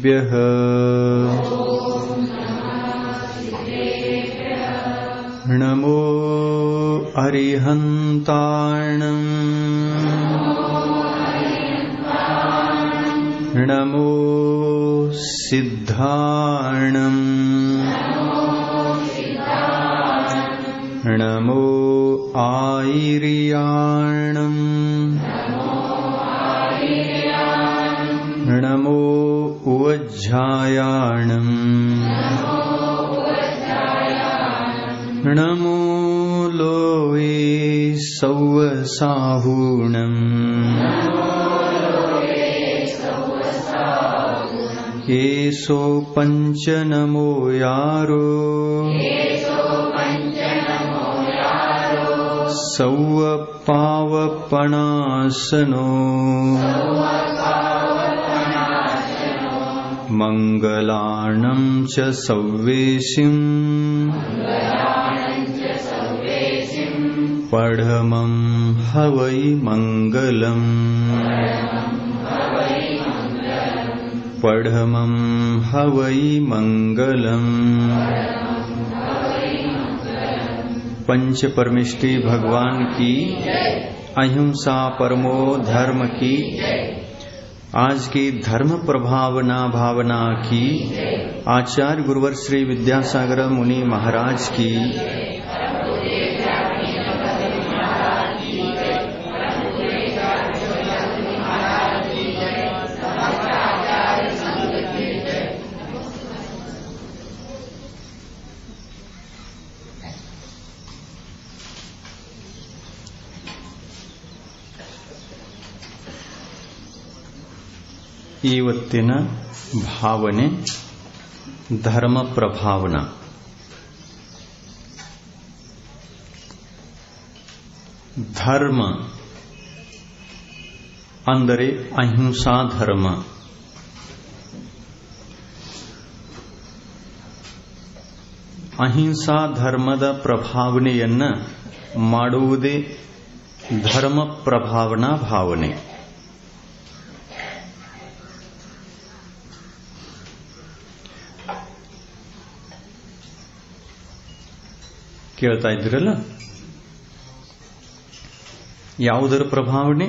सिद्धेभ्यः नमो अरिहन्ताणम् नमो सिद्धाणम् नमो आयिर्याणम् नमो उवज्झायाणम् नमो लोये सौवसाहूणम् येसो पञ्च नमो यारो सौव पावपणासनो मङ्गलाणं च सव्वेशिम् पढमं हवै मङ्गलम् पढमं हवै मङ्गलम् पंच परमेष्टि भगवान की अहिंसा परमो धर्म की आज की धर्म प्रभावना भावना की आचार्य गुरुवर श्री विद्यासागर मुनि महाराज की ಇವತ್ತಿನ ಭಾವನೆ ಧರ್ಮ ಪ್ರಭಾವನ ಧರ್ಮ ಅಂದರೆ ಅಹಿಂಸಾ ಧರ್ಮ ಅಹಿಂಸಾ ಧರ್ಮದ ಪ್ರಭಾವನೆಯನ್ನ ಮಾಡುವುದೇ ಧರ್ಮ ಪ್ರಭಾವನಾ ಭಾವನೆ ಕೇಳ್ತಾ ಇದ್ದೀರಲ್ಲ ಯಾವುದರ ಪ್ರಭಾವನೆ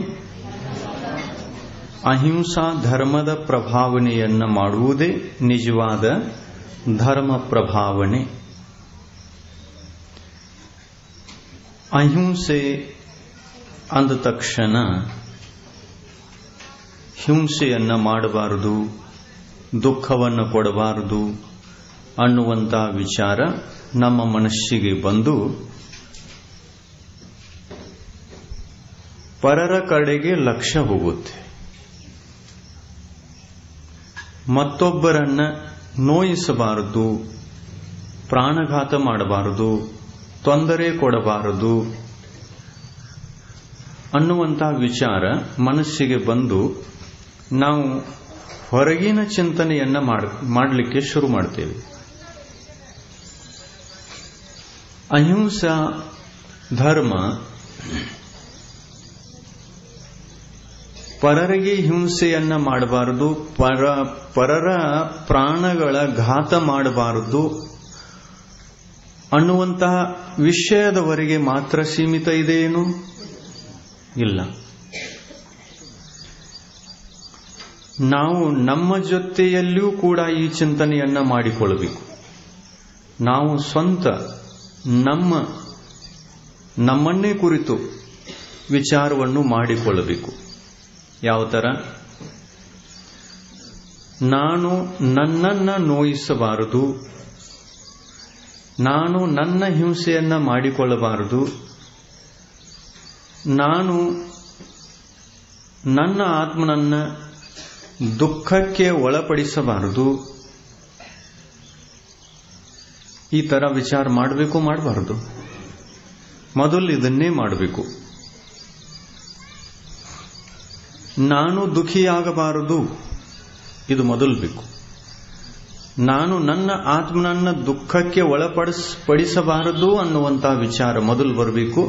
ಅಹಿಂಸಾ ಧರ್ಮದ ಪ್ರಭಾವನೆಯನ್ನ ಮಾಡುವುದೇ ನಿಜವಾದ ಧರ್ಮ ಪ್ರಭಾವನೆ ಅಹಿಂಸೆ ಅಂದ ತಕ್ಷಣ ಹಿಂಸೆಯನ್ನ ಮಾಡಬಾರದು ದುಃಖವನ್ನು ಕೊಡಬಾರದು ಅನ್ನುವಂಥ ವಿಚಾರ ನಮ್ಮ ಮನಸ್ಸಿಗೆ ಬಂದು ಪರರ ಕಡೆಗೆ ಲಕ್ಷ್ಯ ಹೋಗುತ್ತೆ ಮತ್ತೊಬ್ಬರನ್ನ ನೋಯಿಸಬಾರದು ಪ್ರಾಣಘಾತ ಮಾಡಬಾರದು ತೊಂದರೆ ಕೊಡಬಾರದು ಅನ್ನುವಂಥ ವಿಚಾರ ಮನಸ್ಸಿಗೆ ಬಂದು ನಾವು ಹೊರಗಿನ ಚಿಂತನೆಯನ್ನ ಮಾಡಲಿಕ್ಕೆ ಶುರು ಮಾಡ್ತೇವೆ ಅಹಿಂಸಾ ಧರ್ಮ ಪರರಿಗೆ ಹಿಂಸೆಯನ್ನ ಮಾಡಬಾರದು ಪರ ಪರರ ಪ್ರಾಣಗಳ ಘಾತ ಮಾಡಬಾರದು ಅನ್ನುವಂತಹ ವಿಷಯದವರೆಗೆ ಮಾತ್ರ ಸೀಮಿತ ಇದೆಯೇನು ಇಲ್ಲ ನಾವು ನಮ್ಮ ಜೊತೆಯಲ್ಲಿಯೂ ಕೂಡ ಈ ಚಿಂತನೆಯನ್ನ ಮಾಡಿಕೊಳ್ಳಬೇಕು ನಾವು ಸ್ವಂತ ನಮ್ಮ ನಮ್ಮನ್ನೇ ಕುರಿತು ವಿಚಾರವನ್ನು ಮಾಡಿಕೊಳ್ಳಬೇಕು ಯಾವ ತರ ನಾನು ನನ್ನನ್ನ ನೋಯಿಸಬಾರದು ನಾನು ನನ್ನ ಹಿಂಸೆಯನ್ನ ಮಾಡಿಕೊಳ್ಳಬಾರದು ನಾನು ನನ್ನ ಆತ್ಮನನ್ನ ದುಃಖಕ್ಕೆ ಒಳಪಡಿಸಬಾರದು ಈ ತರ ವಿಚಾರ ಮಾಡಬೇಕು ಮಾಡಬಾರದು ಮೊದಲು ಇದನ್ನೇ ಮಾಡಬೇಕು ನಾನು ದುಃಖಿಯಾಗಬಾರದು ಇದು ಮೊದಲು ಬೇಕು ನಾನು ನನ್ನ ಆತ್ಮನನ್ನ ದುಃಖಕ್ಕೆ ಒಳಪಡಿಸ್ ಪಡಿಸಬಾರದು ಅನ್ನುವಂಥ ವಿಚಾರ ಮೊದಲು ಬರಬೇಕು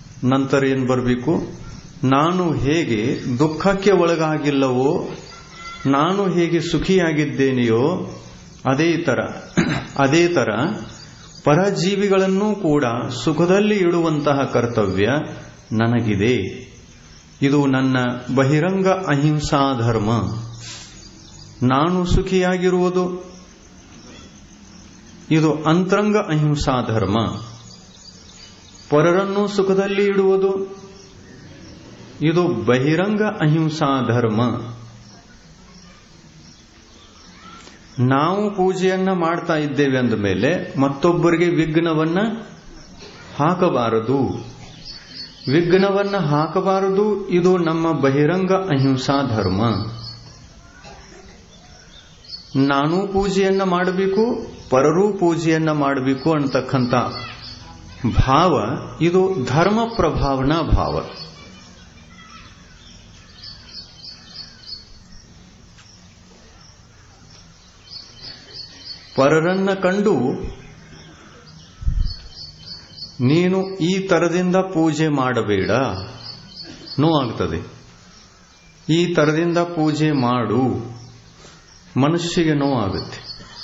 ನಂತರ ಏನು ಬರಬೇಕು ನಾನು ಹೇಗೆ ದುಃಖಕ್ಕೆ ಒಳಗಾಗಿಲ್ಲವೋ ನಾನು ಹೇಗೆ ಸುಖಿಯಾಗಿದ್ದೇನೆಯೋ ಅದೇ ತರ ಅದೇ ತರ ಪರಜೀವಿಗಳನ್ನೂ ಕೂಡ ಸುಖದಲ್ಲಿ ಇಡುವಂತಹ ಕರ್ತವ್ಯ ನನಗಿದೆ ಇದು ನನ್ನ ಬಹಿರಂಗ ಅಹಿಂಸಾ ಧರ್ಮ ನಾನು ಸುಖಿಯಾಗಿರುವುದು ಇದು ಅಂತರಂಗ ಅಹಿಂಸಾ ಧರ್ಮ ಪರರನ್ನು ಸುಖದಲ್ಲಿ ಇಡುವುದು ಇದು ಬಹಿರಂಗ ಅಹಿಂಸಾ ಧರ್ಮ ನಾವು ಪೂಜೆಯನ್ನ ಮಾಡ್ತಾ ಇದ್ದೇವೆ ಅಂದ ಮೇಲೆ ಮತ್ತೊಬ್ಬರಿಗೆ ವಿಘ್ನವನ್ನ ಹಾಕಬಾರದು ವಿಘ್ನವನ್ನ ಹಾಕಬಾರದು ಇದು ನಮ್ಮ ಬಹಿರಂಗ ಅಹಿಂಸಾ ಧರ್ಮ ನಾನು ಪೂಜೆಯನ್ನ ಮಾಡಬೇಕು ಪರರೂ ಪೂಜೆಯನ್ನ ಮಾಡಬೇಕು ಅಂತಕ್ಕಂಥ ಭಾವ ಇದು ಧರ್ಮ ಪ್ರಭಾವನಾ ಭಾವ ಪರರನ್ನ ಕಂಡು ನೀನು ಈ ತರದಿಂದ ಪೂಜೆ ಮಾಡಬೇಡ ನೋವಾಗ್ತದೆ ಈ ತರದಿಂದ ಪೂಜೆ ಮಾಡು ಮನುಷ್ಯಗೆ ನೋವಾಗುತ್ತೆ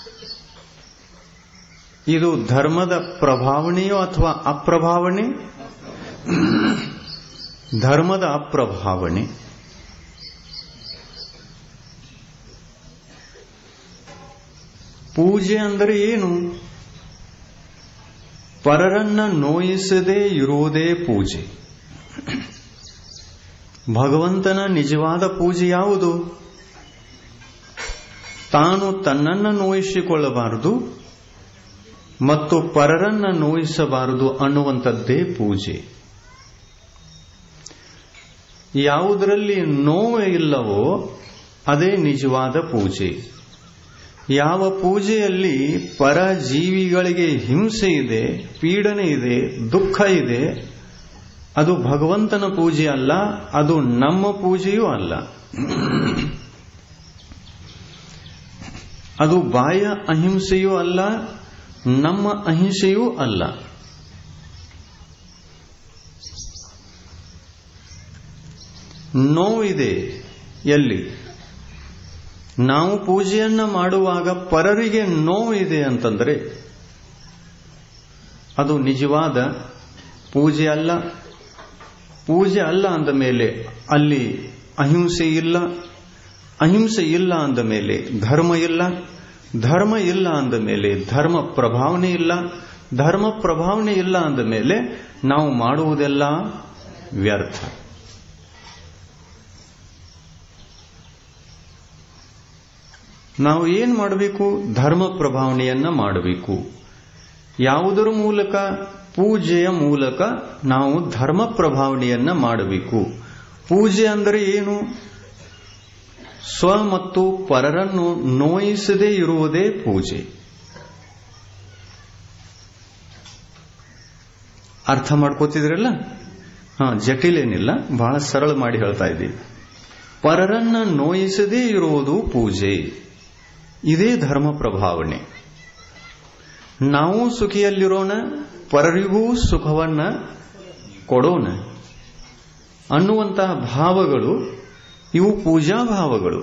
ಇದು ಧರ್ಮದ ಪ್ರಭಾವನೆಯೋ ಅಥವಾ ಅಪ್ರಭಾವನೆ ಧರ್ಮದ ಅಪ್ರಭಾವನೆ ಪೂಜೆ ಅಂದರೆ ಏನು ಪರರನ್ನ ನೋಯಿಸದೇ ಇರುವುದೇ ಪೂಜೆ ಭಗವಂತನ ನಿಜವಾದ ಪೂಜೆ ಯಾವುದು ತಾನು ತನ್ನನ್ನು ನೋಯಿಸಿಕೊಳ್ಳಬಾರದು ಮತ್ತು ಪರರನ್ನ ನೋಯಿಸಬಾರದು ಅನ್ನುವಂಥದ್ದೇ ಪೂಜೆ ಯಾವುದರಲ್ಲಿ ನೋವು ಇಲ್ಲವೋ ಅದೇ ನಿಜವಾದ ಪೂಜೆ ಯಾವ ಪೂಜೆಯಲ್ಲಿ ಪರ ಜೀವಿಗಳಿಗೆ ಹಿಂಸೆ ಇದೆ ಪೀಡನೆ ಇದೆ ದುಃಖ ಇದೆ ಅದು ಭಗವಂತನ ಪೂಜೆ ಅಲ್ಲ ಅದು ನಮ್ಮ ಪೂಜೆಯೂ ಅಲ್ಲ ಅದು ಬಾಯ ಅಹಿಂಸೆಯೂ ಅಲ್ಲ ನಮ್ಮ ಅಹಿಂಸೆಯೂ ಅಲ್ಲ ನೋವಿದೆ ಎಲ್ಲಿ ನಾವು ಪೂಜೆಯನ್ನ ಮಾಡುವಾಗ ಪರರಿಗೆ ನೋವಿದೆ ಅಂತಂದ್ರೆ ಅದು ನಿಜವಾದ ಪೂಜೆ ಅಲ್ಲ ಪೂಜೆ ಅಲ್ಲ ಅಂದ ಮೇಲೆ ಅಲ್ಲಿ ಅಹಿಂಸೆ ಇಲ್ಲ ಅಹಿಂಸೆ ಇಲ್ಲ ಅಂದ ಮೇಲೆ ಧರ್ಮ ಇಲ್ಲ ಧರ್ಮ ಇಲ್ಲ ಅಂದ ಮೇಲೆ ಧರ್ಮ ಪ್ರಭಾವನೆ ಇಲ್ಲ ಧರ್ಮ ಪ್ರಭಾವನೆ ಇಲ್ಲ ಅಂದ ಮೇಲೆ ನಾವು ಮಾಡುವುದೆಲ್ಲ ವ್ಯರ್ಥ ನಾವು ಏನ್ ಮಾಡಬೇಕು ಧರ್ಮ ಪ್ರಭಾವನೆಯನ್ನ ಮಾಡಬೇಕು ಯಾವುದರ ಮೂಲಕ ಪೂಜೆಯ ಮೂಲಕ ನಾವು ಧರ್ಮ ಪ್ರಭಾವನೆಯನ್ನ ಮಾಡಬೇಕು ಪೂಜೆ ಅಂದರೆ ಏನು ಸ್ವ ಮತ್ತು ಪರರನ್ನು ನೋಯಿಸದೇ ಇರುವುದೇ ಪೂಜೆ ಅರ್ಥ ಮಾಡ್ಕೋತಿದ್ರಲ್ಲ ಹಾ ಜಟಿಲೇನಿಲ್ಲ ಬಹಳ ಸರಳ ಮಾಡಿ ಹೇಳ್ತಾ ಇದ್ದೀವಿ ಪರರನ್ನ ನೋಯಿಸದೇ ಇರುವುದು ಪೂಜೆ ಇದೇ ಧರ್ಮ ಪ್ರಭಾವನೆ ನಾವು ಸುಖಿಯಲ್ಲಿರೋಣ ಪರರಿಗೂ ಸುಖವನ್ನ ಕೊಡೋಣ ಅನ್ನುವಂತಹ ಭಾವಗಳು ಇವು ಪೂಜಾ ಭಾವಗಳು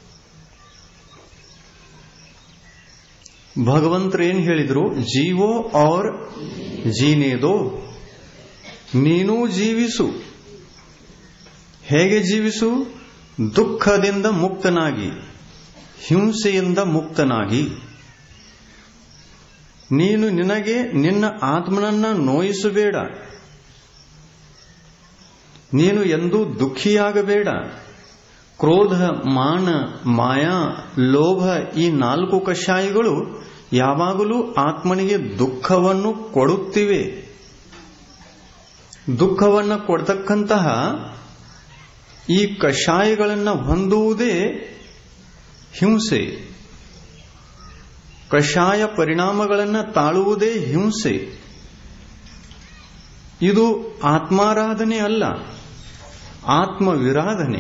ಭಗವಂತರು ಏನ್ ಹೇಳಿದ್ರು ಜೀವೋ ಔರ್ ಜೀನೇದೋ ನೀನೂ ಜೀವಿಸು ಹೇಗೆ ಜೀವಿಸು ದುಃಖದಿಂದ ಮುಕ್ತನಾಗಿ ಹಿಂಸೆಯಿಂದ ಮುಕ್ತನಾಗಿ ನೀನು ನಿನಗೆ ನಿನ್ನ ಆತ್ಮನನ್ನ ನೋಯಿಸಬೇಡ ನೀನು ಎಂದೂ ದುಃಖಿಯಾಗಬೇಡ ಕ್ರೋಧ ಮಾನ ಮಾಯಾ ಲೋಭ ಈ ನಾಲ್ಕು ಕಷಾಯಗಳು ಯಾವಾಗಲೂ ಆತ್ಮನಿಗೆ ದುಃಖವನ್ನು ಕೊಡುತ್ತಿವೆ ದುಃಖವನ್ನು ಕೊಡ್ತಕ್ಕಂತಹ ಈ ಕಷಾಯಗಳನ್ನು ಹೊಂದುವುದೇ ಹಿಂಸೆ ಕಷಾಯ ಪರಿಣಾಮಗಳನ್ನು ತಾಳುವುದೇ ಹಿಂಸೆ ಇದು ಆತ್ಮಾರಾಧನೆ ಅಲ್ಲ ಆತ್ಮವಿರಾಧನೆ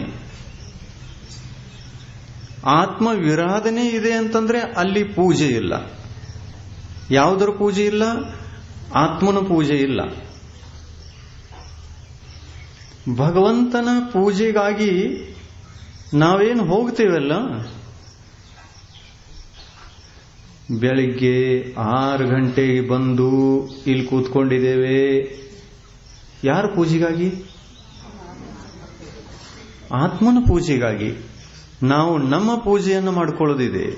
ಆತ್ಮವಿರಾಧನೆ ಇದೆ ಅಂತಂದ್ರೆ ಅಲ್ಲಿ ಪೂಜೆ ಇಲ್ಲ ಯಾವುದರ ಪೂಜೆ ಇಲ್ಲ ಆತ್ಮನ ಪೂಜೆ ಇಲ್ಲ ಭಗವಂತನ ಪೂಜೆಗಾಗಿ ನಾವೇನು ಹೋಗ್ತೇವಲ್ಲ ಬೆಳಿಗ್ಗೆ ಆರು ಗಂಟೆಗೆ ಬಂದು ಇಲ್ಲಿ ಕೂತ್ಕೊಂಡಿದ್ದೇವೆ ಯಾರ ಪೂಜೆಗಾಗಿ ಆತ್ಮನ ಪೂಜೆಗಾಗಿ ನಾವು ನಮ್ಮ ಪೂಜೆಯನ್ನು ಮಾಡಿಕೊಳ್ಳೋದಿದೆ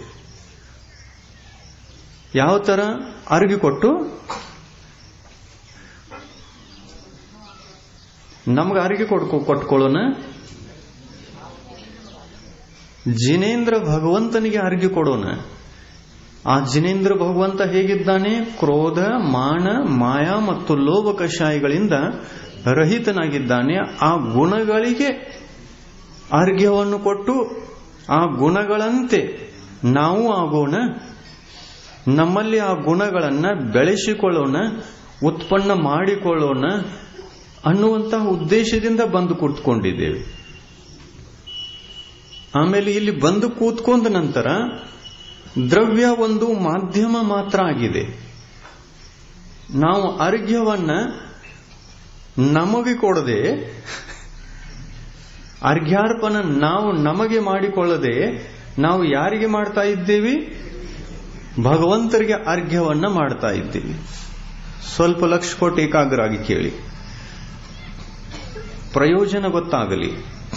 ಯಾವ ತರ ಅರ್ಗಿ ಕೊಟ್ಟು ನಮ್ಗೆ ಅರಿಕೆ ಕೊಡ್ಕೊ ಕೊಟ್ಕೊಳ್ಳೋಣ ಜಿನೇಂದ್ರ ಭಗವಂತನಿಗೆ ಅರ್ಗಿ ಕೊಡೋಣ ಆ ಜಿನೇಂದ್ರ ಭಗವಂತ ಹೇಗಿದ್ದಾನೆ ಕ್ರೋಧ ಮಾನ ಮಾಯಾ ಮತ್ತು ಲೋಭ ಕಷಾಯಗಳಿಂದ ರಹಿತನಾಗಿದ್ದಾನೆ ಆ ಗುಣಗಳಿಗೆ ಅರ್ಘ್ಯವನ್ನು ಕೊಟ್ಟು ಆ ಗುಣಗಳಂತೆ ನಾವು ಆಗೋಣ ನಮ್ಮಲ್ಲಿ ಆ ಗುಣಗಳನ್ನ ಬೆಳೆಸಿಕೊಳ್ಳೋಣ ಉತ್ಪನ್ನ ಮಾಡಿಕೊಳ್ಳೋಣ ಅನ್ನುವಂತಹ ಉದ್ದೇಶದಿಂದ ಬಂದು ಕೂತ್ಕೊಂಡಿದ್ದೇವೆ ಆಮೇಲೆ ಇಲ್ಲಿ ಬಂದು ಕೂತ್ಕೊಂಡ ನಂತರ ದ್ರವ್ಯ ಒಂದು ಮಾಧ್ಯಮ ಮಾತ್ರ ಆಗಿದೆ ನಾವು ಅರ್ಘ್ಯವನ್ನ ನಮಗೆ ಕೊಡದೆ ಅರ್ಘ್ಯಾರ್ಪಣ ನಾವು ನಮಗೆ ಮಾಡಿಕೊಳ್ಳದೆ ನಾವು ಯಾರಿಗೆ ಮಾಡ್ತಾ ಇದ್ದೀವಿ ಭಗವಂತರಿಗೆ ಅರ್ಘ್ಯವನ್ನ ಮಾಡ್ತಾ ಇದ್ದೀವಿ ಸ್ವಲ್ಪ ಲಕ್ಷ ಕೊಟ್ಟು ಏಕಾಗ್ರ ಆಗಿ ಕೇಳಿ ಪ್ರಯೋಜನ ಗೊತ್ತಾಗಲಿ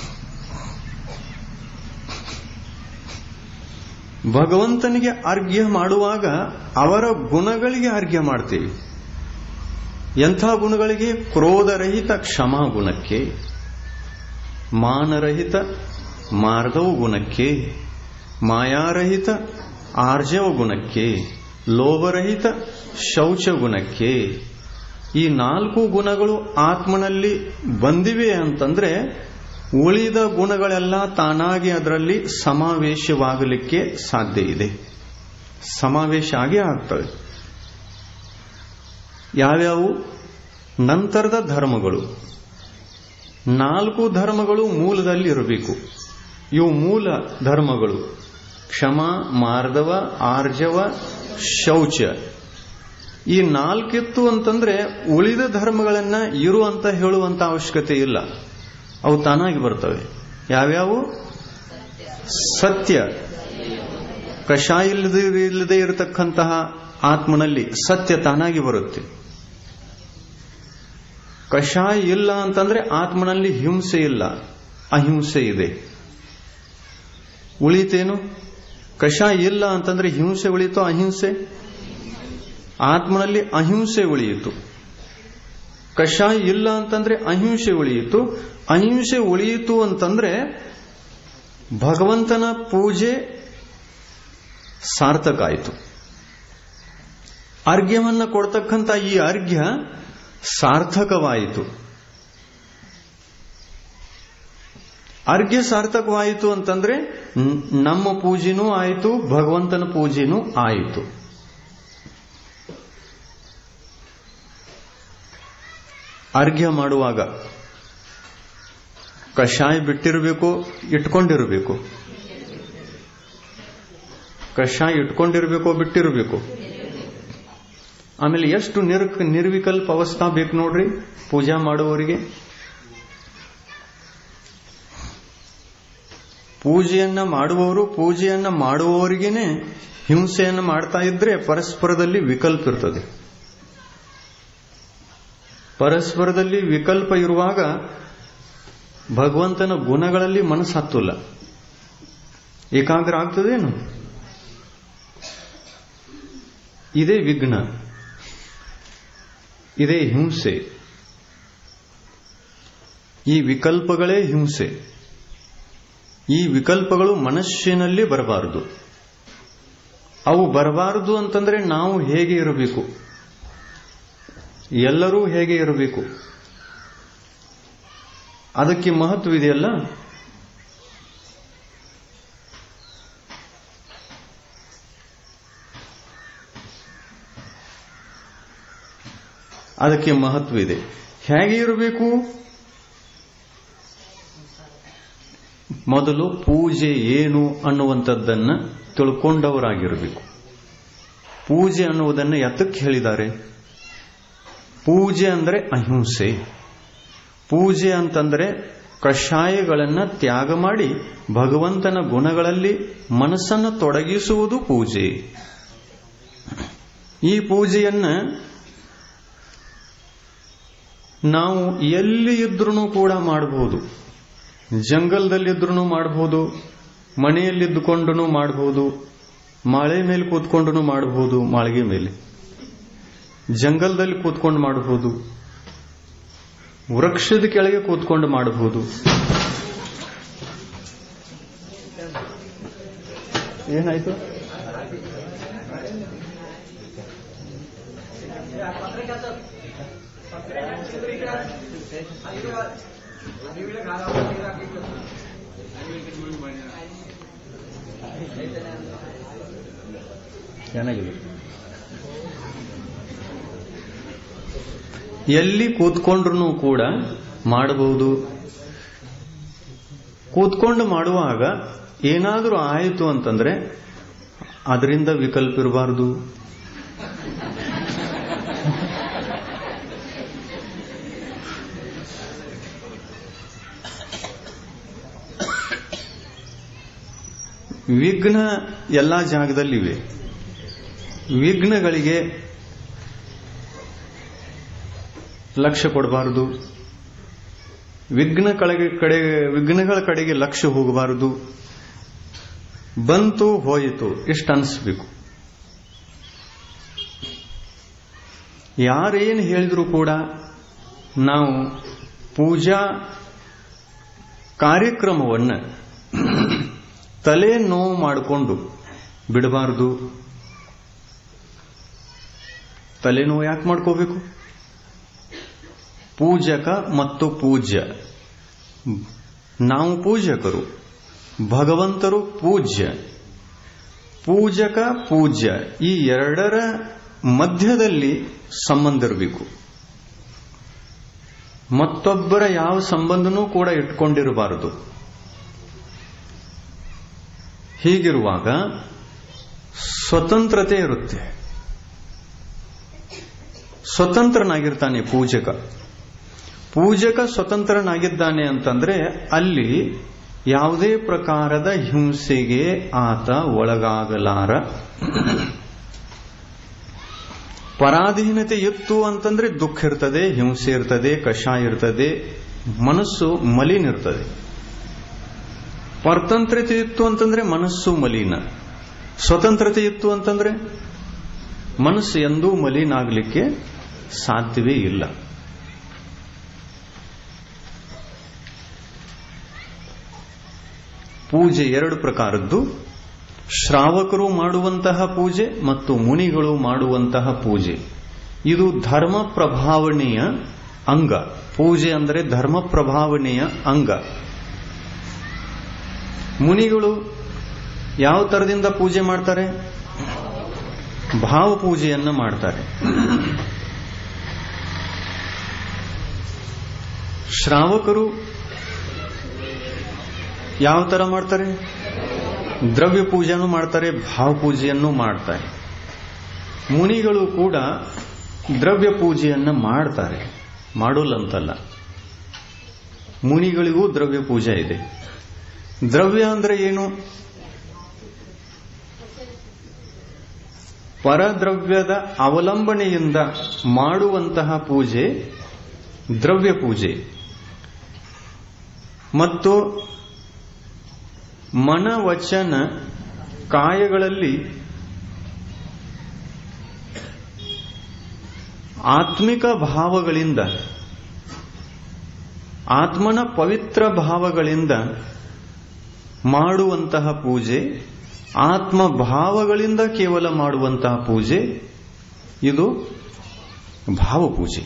ಭಗವಂತನಿಗೆ ಅರ್ಘ್ಯ ಮಾಡುವಾಗ ಅವರ ಗುಣಗಳಿಗೆ ಅರ್ಘ್ಯ ಮಾಡ್ತೀವಿ ಎಂಥ ಗುಣಗಳಿಗೆ ಕ್ರೋಧರಹಿತ ಕ್ಷಮಾ ಗುಣಕ್ಕೆ ಮಾನರಹಿತ ಮಾರ್ಗವ ಗುಣಕ್ಕೆ ಮಾಯಾರಹಿತ ಆರ್ಜವ ಗುಣಕ್ಕೆ ಲೋಭರಹಿತ ಶೌಚ ಗುಣಕ್ಕೆ ಈ ನಾಲ್ಕು ಗುಣಗಳು ಆತ್ಮನಲ್ಲಿ ಬಂದಿವೆ ಅಂತಂದ್ರೆ ಉಳಿದ ಗುಣಗಳೆಲ್ಲ ತಾನಾಗಿ ಅದರಲ್ಲಿ ಸಮಾವೇಶವಾಗಲಿಕ್ಕೆ ಸಾಧ್ಯ ಇದೆ ಸಮಾವೇಶ ಆಗೇ ಆಗ್ತವೆ ಯಾವ್ಯಾವು ನಂತರದ ಧರ್ಮಗಳು ನಾಲ್ಕು ಧರ್ಮಗಳು ಮೂಲದಲ್ಲಿ ಇರಬೇಕು ಇವು ಮೂಲ ಧರ್ಮಗಳು ಕ್ಷಮ ಮಾರ್ದವ ಆರ್ಜವ ಶೌಚ ಈ ನಾಲ್ಕಿತ್ತು ಅಂತಂದ್ರೆ ಉಳಿದ ಧರ್ಮಗಳನ್ನ ಇರು ಅಂತ ಹೇಳುವಂತ ಅವಶ್ಯಕತೆ ಇಲ್ಲ ಅವು ತಾನಾಗಿ ಬರ್ತವೆ ಯಾವ್ಯಾವು ಸತ್ಯ ಕಷಾಯ ಇಲ್ಲದೆ ಇಲ್ಲದೆ ಇರತಕ್ಕಂತಹ ಆತ್ಮನಲ್ಲಿ ಸತ್ಯ ತಾನಾಗಿ ಬರುತ್ತೆ ಕಷಾಯ ಇಲ್ಲ ಅಂತಂದ್ರೆ ಆತ್ಮನಲ್ಲಿ ಹಿಂಸೆ ಇಲ್ಲ ಅಹಿಂಸೆ ಇದೆ ಉಳಿತೇನು ಕಷಾಯ ಇಲ್ಲ ಅಂತಂದ್ರೆ ಹಿಂಸೆ ಉಳಿತು ಅಹಿಂಸೆ ಆತ್ಮನಲ್ಲಿ ಅಹಿಂಸೆ ಉಳಿಯಿತು ಕಷಾಯ ಇಲ್ಲ ಅಂತಂದ್ರೆ ಅಹಿಂಸೆ ಉಳಿಯಿತು ಅಹಿಂಸೆ ಉಳಿಯಿತು ಅಂತಂದ್ರೆ ಭಗವಂತನ ಪೂಜೆ ಸಾರ್ಥಕ ಆಯಿತು ಅರ್ಘ್ಯವನ್ನ ಕೊಡ್ತಕ್ಕಂಥ ಈ ಅರ್ಘ್ಯ ಸಾರ್ಥಕವಾಯಿತು ಅರ್ಘ್ಯ ಸಾರ್ಥಕವಾಯಿತು ಅಂತಂದ್ರೆ ನಮ್ಮ ಪೂಜೆನೂ ಆಯಿತು ಭಗವಂತನ ಪೂಜೆನೂ ಆಯಿತು ಅರ್ಘ್ಯ ಮಾಡುವಾಗ ಕಷಾಯ ಬಿಟ್ಟಿರಬೇಕು ಇಟ್ಕೊಂಡಿರಬೇಕು ಕಷಾಯ ಇಟ್ಕೊಂಡಿರಬೇಕು ಬಿಟ್ಟಿರಬೇಕು ಆಮೇಲೆ ಎಷ್ಟು ನಿರ್ ನಿರ್ವಿಕಲ್ಪ ಅವಸ್ಥಾ ಬೇಕು ನೋಡ್ರಿ ಪೂಜಾ ಮಾಡುವವರಿಗೆ ಪೂಜೆಯನ್ನ ಮಾಡುವವರು ಪೂಜೆಯನ್ನ ಮಾಡುವವರಿಗೇನೆ ಹಿಂಸೆಯನ್ನು ಮಾಡ್ತಾ ಇದ್ರೆ ಪರಸ್ಪರದಲ್ಲಿ ವಿಕಲ್ಪ ಇರ್ತದೆ ಪರಸ್ಪರದಲ್ಲಿ ವಿಕಲ್ಪ ಇರುವಾಗ ಭಗವಂತನ ಗುಣಗಳಲ್ಲಿ ಮನಸ್ಸು ಹತ್ತಲ್ಲ ಏಕಾಗ್ರ ಆಗ್ತದೇನು ಇದೇ ವಿಘ್ನ ಇದೇ ಹಿಂಸೆ ಈ ವಿಕಲ್ಪಗಳೇ ಹಿಂಸೆ ಈ ವಿಕಲ್ಪಗಳು ಮನಸ್ಸಿನಲ್ಲಿ ಬರಬಾರದು ಅವು ಬರಬಾರದು ಅಂತಂದ್ರೆ ನಾವು ಹೇಗೆ ಇರಬೇಕು ಎಲ್ಲರೂ ಹೇಗೆ ಇರಬೇಕು ಅದಕ್ಕೆ ಮಹತ್ವ ಇದೆಯಲ್ಲ ಅದಕ್ಕೆ ಮಹತ್ವ ಇದೆ ಹೇಗೆ ಇರಬೇಕು ಮೊದಲು ಪೂಜೆ ಏನು ಅನ್ನುವಂಥದ್ದನ್ನ ತಿಳ್ಕೊಂಡವರಾಗಿರಬೇಕು ಪೂಜೆ ಅನ್ನುವುದನ್ನು ಎತ್ತಕ್ಕೆ ಹೇಳಿದ್ದಾರೆ ಪೂಜೆ ಅಂದರೆ ಅಹಿಂಸೆ ಪೂಜೆ ಅಂತಂದ್ರೆ ಕಷಾಯಗಳನ್ನು ತ್ಯಾಗ ಮಾಡಿ ಭಗವಂತನ ಗುಣಗಳಲ್ಲಿ ಮನಸ್ಸನ್ನು ತೊಡಗಿಸುವುದು ಪೂಜೆ ಈ ಪೂಜೆಯನ್ನ ನಾವು ಎಲ್ಲಿ ಇದ್ರೂ ಕೂಡ ಮಾಡಬಹುದು ಜಂಗಲ್ದಲ್ಲಿದ್ರೂ ಮಾಡಬಹುದು ಮನೆಯಲ್ಲಿದ್ದುಕೊಂಡು ಮಾಡಬಹುದು ಮಾಳೆ ಮೇಲೆ ಕೂತ್ಕೊಂಡು ಮಾಡಬಹುದು ಮಾಳಿಗೆ ಮೇಲೆ ಜಂಗಲ್ದಲ್ಲಿ ಕೂತ್ಕೊಂಡು ಮಾಡಬಹುದು ವೃಕ್ಷದ ಕೆಳಗೆ ಕೂತ್ಕೊಂಡು ಮಾಡಬಹುದು ಏನಾಯ್ತು ಚೆನ್ನಾಗಿದೆ ಎಲ್ಲಿ ಕೂತ್ಕೊಂಡ್ರು ಕೂಡ ಮಾಡಬಹುದು ಕೂತ್ಕೊಂಡು ಮಾಡುವಾಗ ಏನಾದರೂ ಆಯಿತು ಅಂತಂದ್ರೆ ಅದರಿಂದ ವಿಕಲ್ಪ ಇರಬಾರದು ವಿಘ್ನ ಎಲ್ಲಾ ಜಾಗದಲ್ಲಿವೆ ವಿಘ್ನಗಳಿಗೆ ಲಕ್ಷ್ಯ ಕೊಡಬಾರದು ವಿಘ್ನ ಕಡೆಗೆ ಕಡೆ ವಿಘ್ನಗಳ ಕಡೆಗೆ ಲಕ್ಷ್ಯ ಹೋಗಬಾರದು ಬಂತು ಹೋಯಿತು ಇಷ್ಟು ಅನಿಸ್ಬೇಕು ಯಾರೇನು ಹೇಳಿದ್ರು ಕೂಡ ನಾವು ಪೂಜಾ ಕಾರ್ಯಕ್ರಮವನ್ನು ತಲೆ ನೋವು ಮಾಡಿಕೊಂಡು ಬಿಡಬಾರದು ತಲೆನೋವು ಯಾಕೆ ಮಾಡ್ಕೋಬೇಕು ಪೂಜಕ ಮತ್ತು ಪೂಜ್ಯ ನಾವು ಪೂಜಕರು ಭಗವಂತರು ಪೂಜ್ಯ ಪೂಜಕ ಪೂಜ್ಯ ಈ ಎರಡರ ಮಧ್ಯದಲ್ಲಿ ಸಂಬಂಧ ಇರಬೇಕು ಮತ್ತೊಬ್ಬರ ಯಾವ ಸಂಬಂಧನೂ ಕೂಡ ಇಟ್ಕೊಂಡಿರಬಾರದು ಹೀಗಿರುವಾಗ ಸ್ವತಂತ್ರತೆ ಇರುತ್ತೆ ಸ್ವತಂತ್ರನಾಗಿರ್ತಾನೆ ಪೂಜಕ ಪೂಜಕ ಸ್ವತಂತ್ರನಾಗಿದ್ದಾನೆ ಅಂತಂದ್ರೆ ಅಲ್ಲಿ ಯಾವುದೇ ಪ್ರಕಾರದ ಹಿಂಸೆಗೆ ಆತ ಒಳಗಾಗಲಾರ ಪರಾಧೀನತೆ ಇತ್ತು ಅಂತಂದ್ರೆ ದುಃಖ ಇರ್ತದೆ ಹಿಂಸೆ ಇರ್ತದೆ ಕಷಾಯ ಇರ್ತದೆ ಮನಸ್ಸು ಮಲಿನ ಇರ್ತದೆ ಪರತಂತ್ರತೆ ಇತ್ತು ಅಂತಂದ್ರೆ ಮನಸ್ಸು ಮಲಿನ ಸ್ವತಂತ್ರತೆ ಇತ್ತು ಅಂತಂದ್ರೆ ಮನಸ್ಸು ಎಂದೂ ಮಲಿನ ಆಗಲಿಕ್ಕೆ ಸಾಧ್ಯವೇ ಇಲ್ಲ ಪೂಜೆ ಎರಡು ಪ್ರಕಾರದ್ದು ಶ್ರಾವಕರು ಮಾಡುವಂತಹ ಪೂಜೆ ಮತ್ತು ಮುನಿಗಳು ಮಾಡುವಂತಹ ಪೂಜೆ ಇದು ಧರ್ಮ ಪ್ರಭಾವನೆಯ ಅಂಗ ಪೂಜೆ ಅಂದರೆ ಧರ್ಮ ಪ್ರಭಾವನೆಯ ಅಂಗ ಮುನಿಗಳು ಯಾವ ತರದಿಂದ ಪೂಜೆ ಮಾಡ್ತಾರೆ ಭಾವ ಪೂಜೆಯನ್ನು ಮಾಡ್ತಾರೆ ಶ್ರಾವಕರು ಯಾವ ತರ ಮಾಡ್ತಾರೆ ದ್ರವ್ಯ ಪೂಜೆಯನ್ನು ಮಾಡ್ತಾರೆ ಭಾವ ಪೂಜೆಯನ್ನು ಮಾಡ್ತಾರೆ ಮುನಿಗಳು ಕೂಡ ದ್ರವ್ಯ ಪೂಜೆಯನ್ನು ಮಾಡ್ತಾರೆ ಮಾಡೋಲ್ಲಂತಲ್ಲ ಮುನಿಗಳಿಗೂ ದ್ರವ್ಯ ಪೂಜೆ ಇದೆ ದ್ರವ್ಯ ಅಂದ್ರೆ ಏನು ಪರದ್ರವ್ಯದ ಅವಲಂಬನೆಯಿಂದ ಮಾಡುವಂತಹ ಪೂಜೆ ದ್ರವ್ಯ ಪೂಜೆ ಮತ್ತು ಮನವಚನ ಕಾಯಗಳಲ್ಲಿ ಆತ್ಮಿಕ ಭಾವಗಳಿಂದ ಆತ್ಮನ ಪವಿತ್ರ ಭಾವಗಳಿಂದ ಮಾಡುವಂತಹ ಪೂಜೆ ಆತ್ಮ ಭಾವಗಳಿಂದ ಕೇವಲ ಮಾಡುವಂತಹ ಪೂಜೆ ಇದು ಭಾವಪೂಜೆ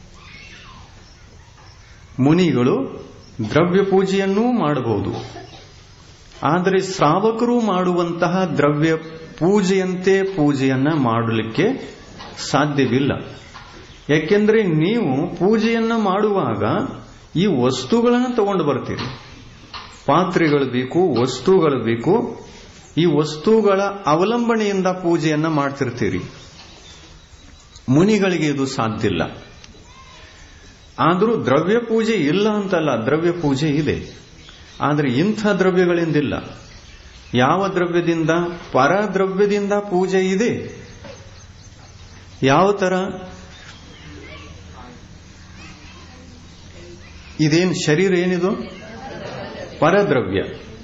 ಮುನಿಗಳು ದ್ರವ್ಯ ಪೂಜೆಯನ್ನೂ ಮಾಡಬಹುದು ಆದರೆ ಶ್ರಾವಕರು ಮಾಡುವಂತಹ ದ್ರವ್ಯ ಪೂಜೆಯಂತೆ ಪೂಜೆಯನ್ನ ಮಾಡಲಿಕ್ಕೆ ಸಾಧ್ಯವಿಲ್ಲ ಯಾಕೆಂದ್ರೆ ನೀವು ಪೂಜೆಯನ್ನ ಮಾಡುವಾಗ ಈ ವಸ್ತುಗಳನ್ನು ತಗೊಂಡು ಬರ್ತೀರಿ ಪಾತ್ರೆಗಳು ಬೇಕು ವಸ್ತುಗಳು ಬೇಕು ಈ ವಸ್ತುಗಳ ಅವಲಂಬನೆಯಿಂದ ಪೂಜೆಯನ್ನ ಮಾಡ್ತಿರ್ತೀರಿ ಮುನಿಗಳಿಗೆ ಇದು ಸಾಧ್ಯ ಇಲ್ಲ ಆದರೂ ದ್ರವ್ಯ ಪೂಜೆ ಇಲ್ಲ ಅಂತಲ್ಲ ದ್ರವ್ಯ ಪೂಜೆ ಇದೆ ಆದರೆ ಇಂಥ ದ್ರವ್ಯಗಳಿಂದಿಲ್ಲ ಯಾವ ದ್ರವ್ಯದಿಂದ ಪರದ್ರವ್ಯದಿಂದ ಪೂಜೆ ಇದೆ ಯಾವ ತರ ಇದೇನು ಶರೀರ ಏನಿದು ಪರದ್ರವ್ಯ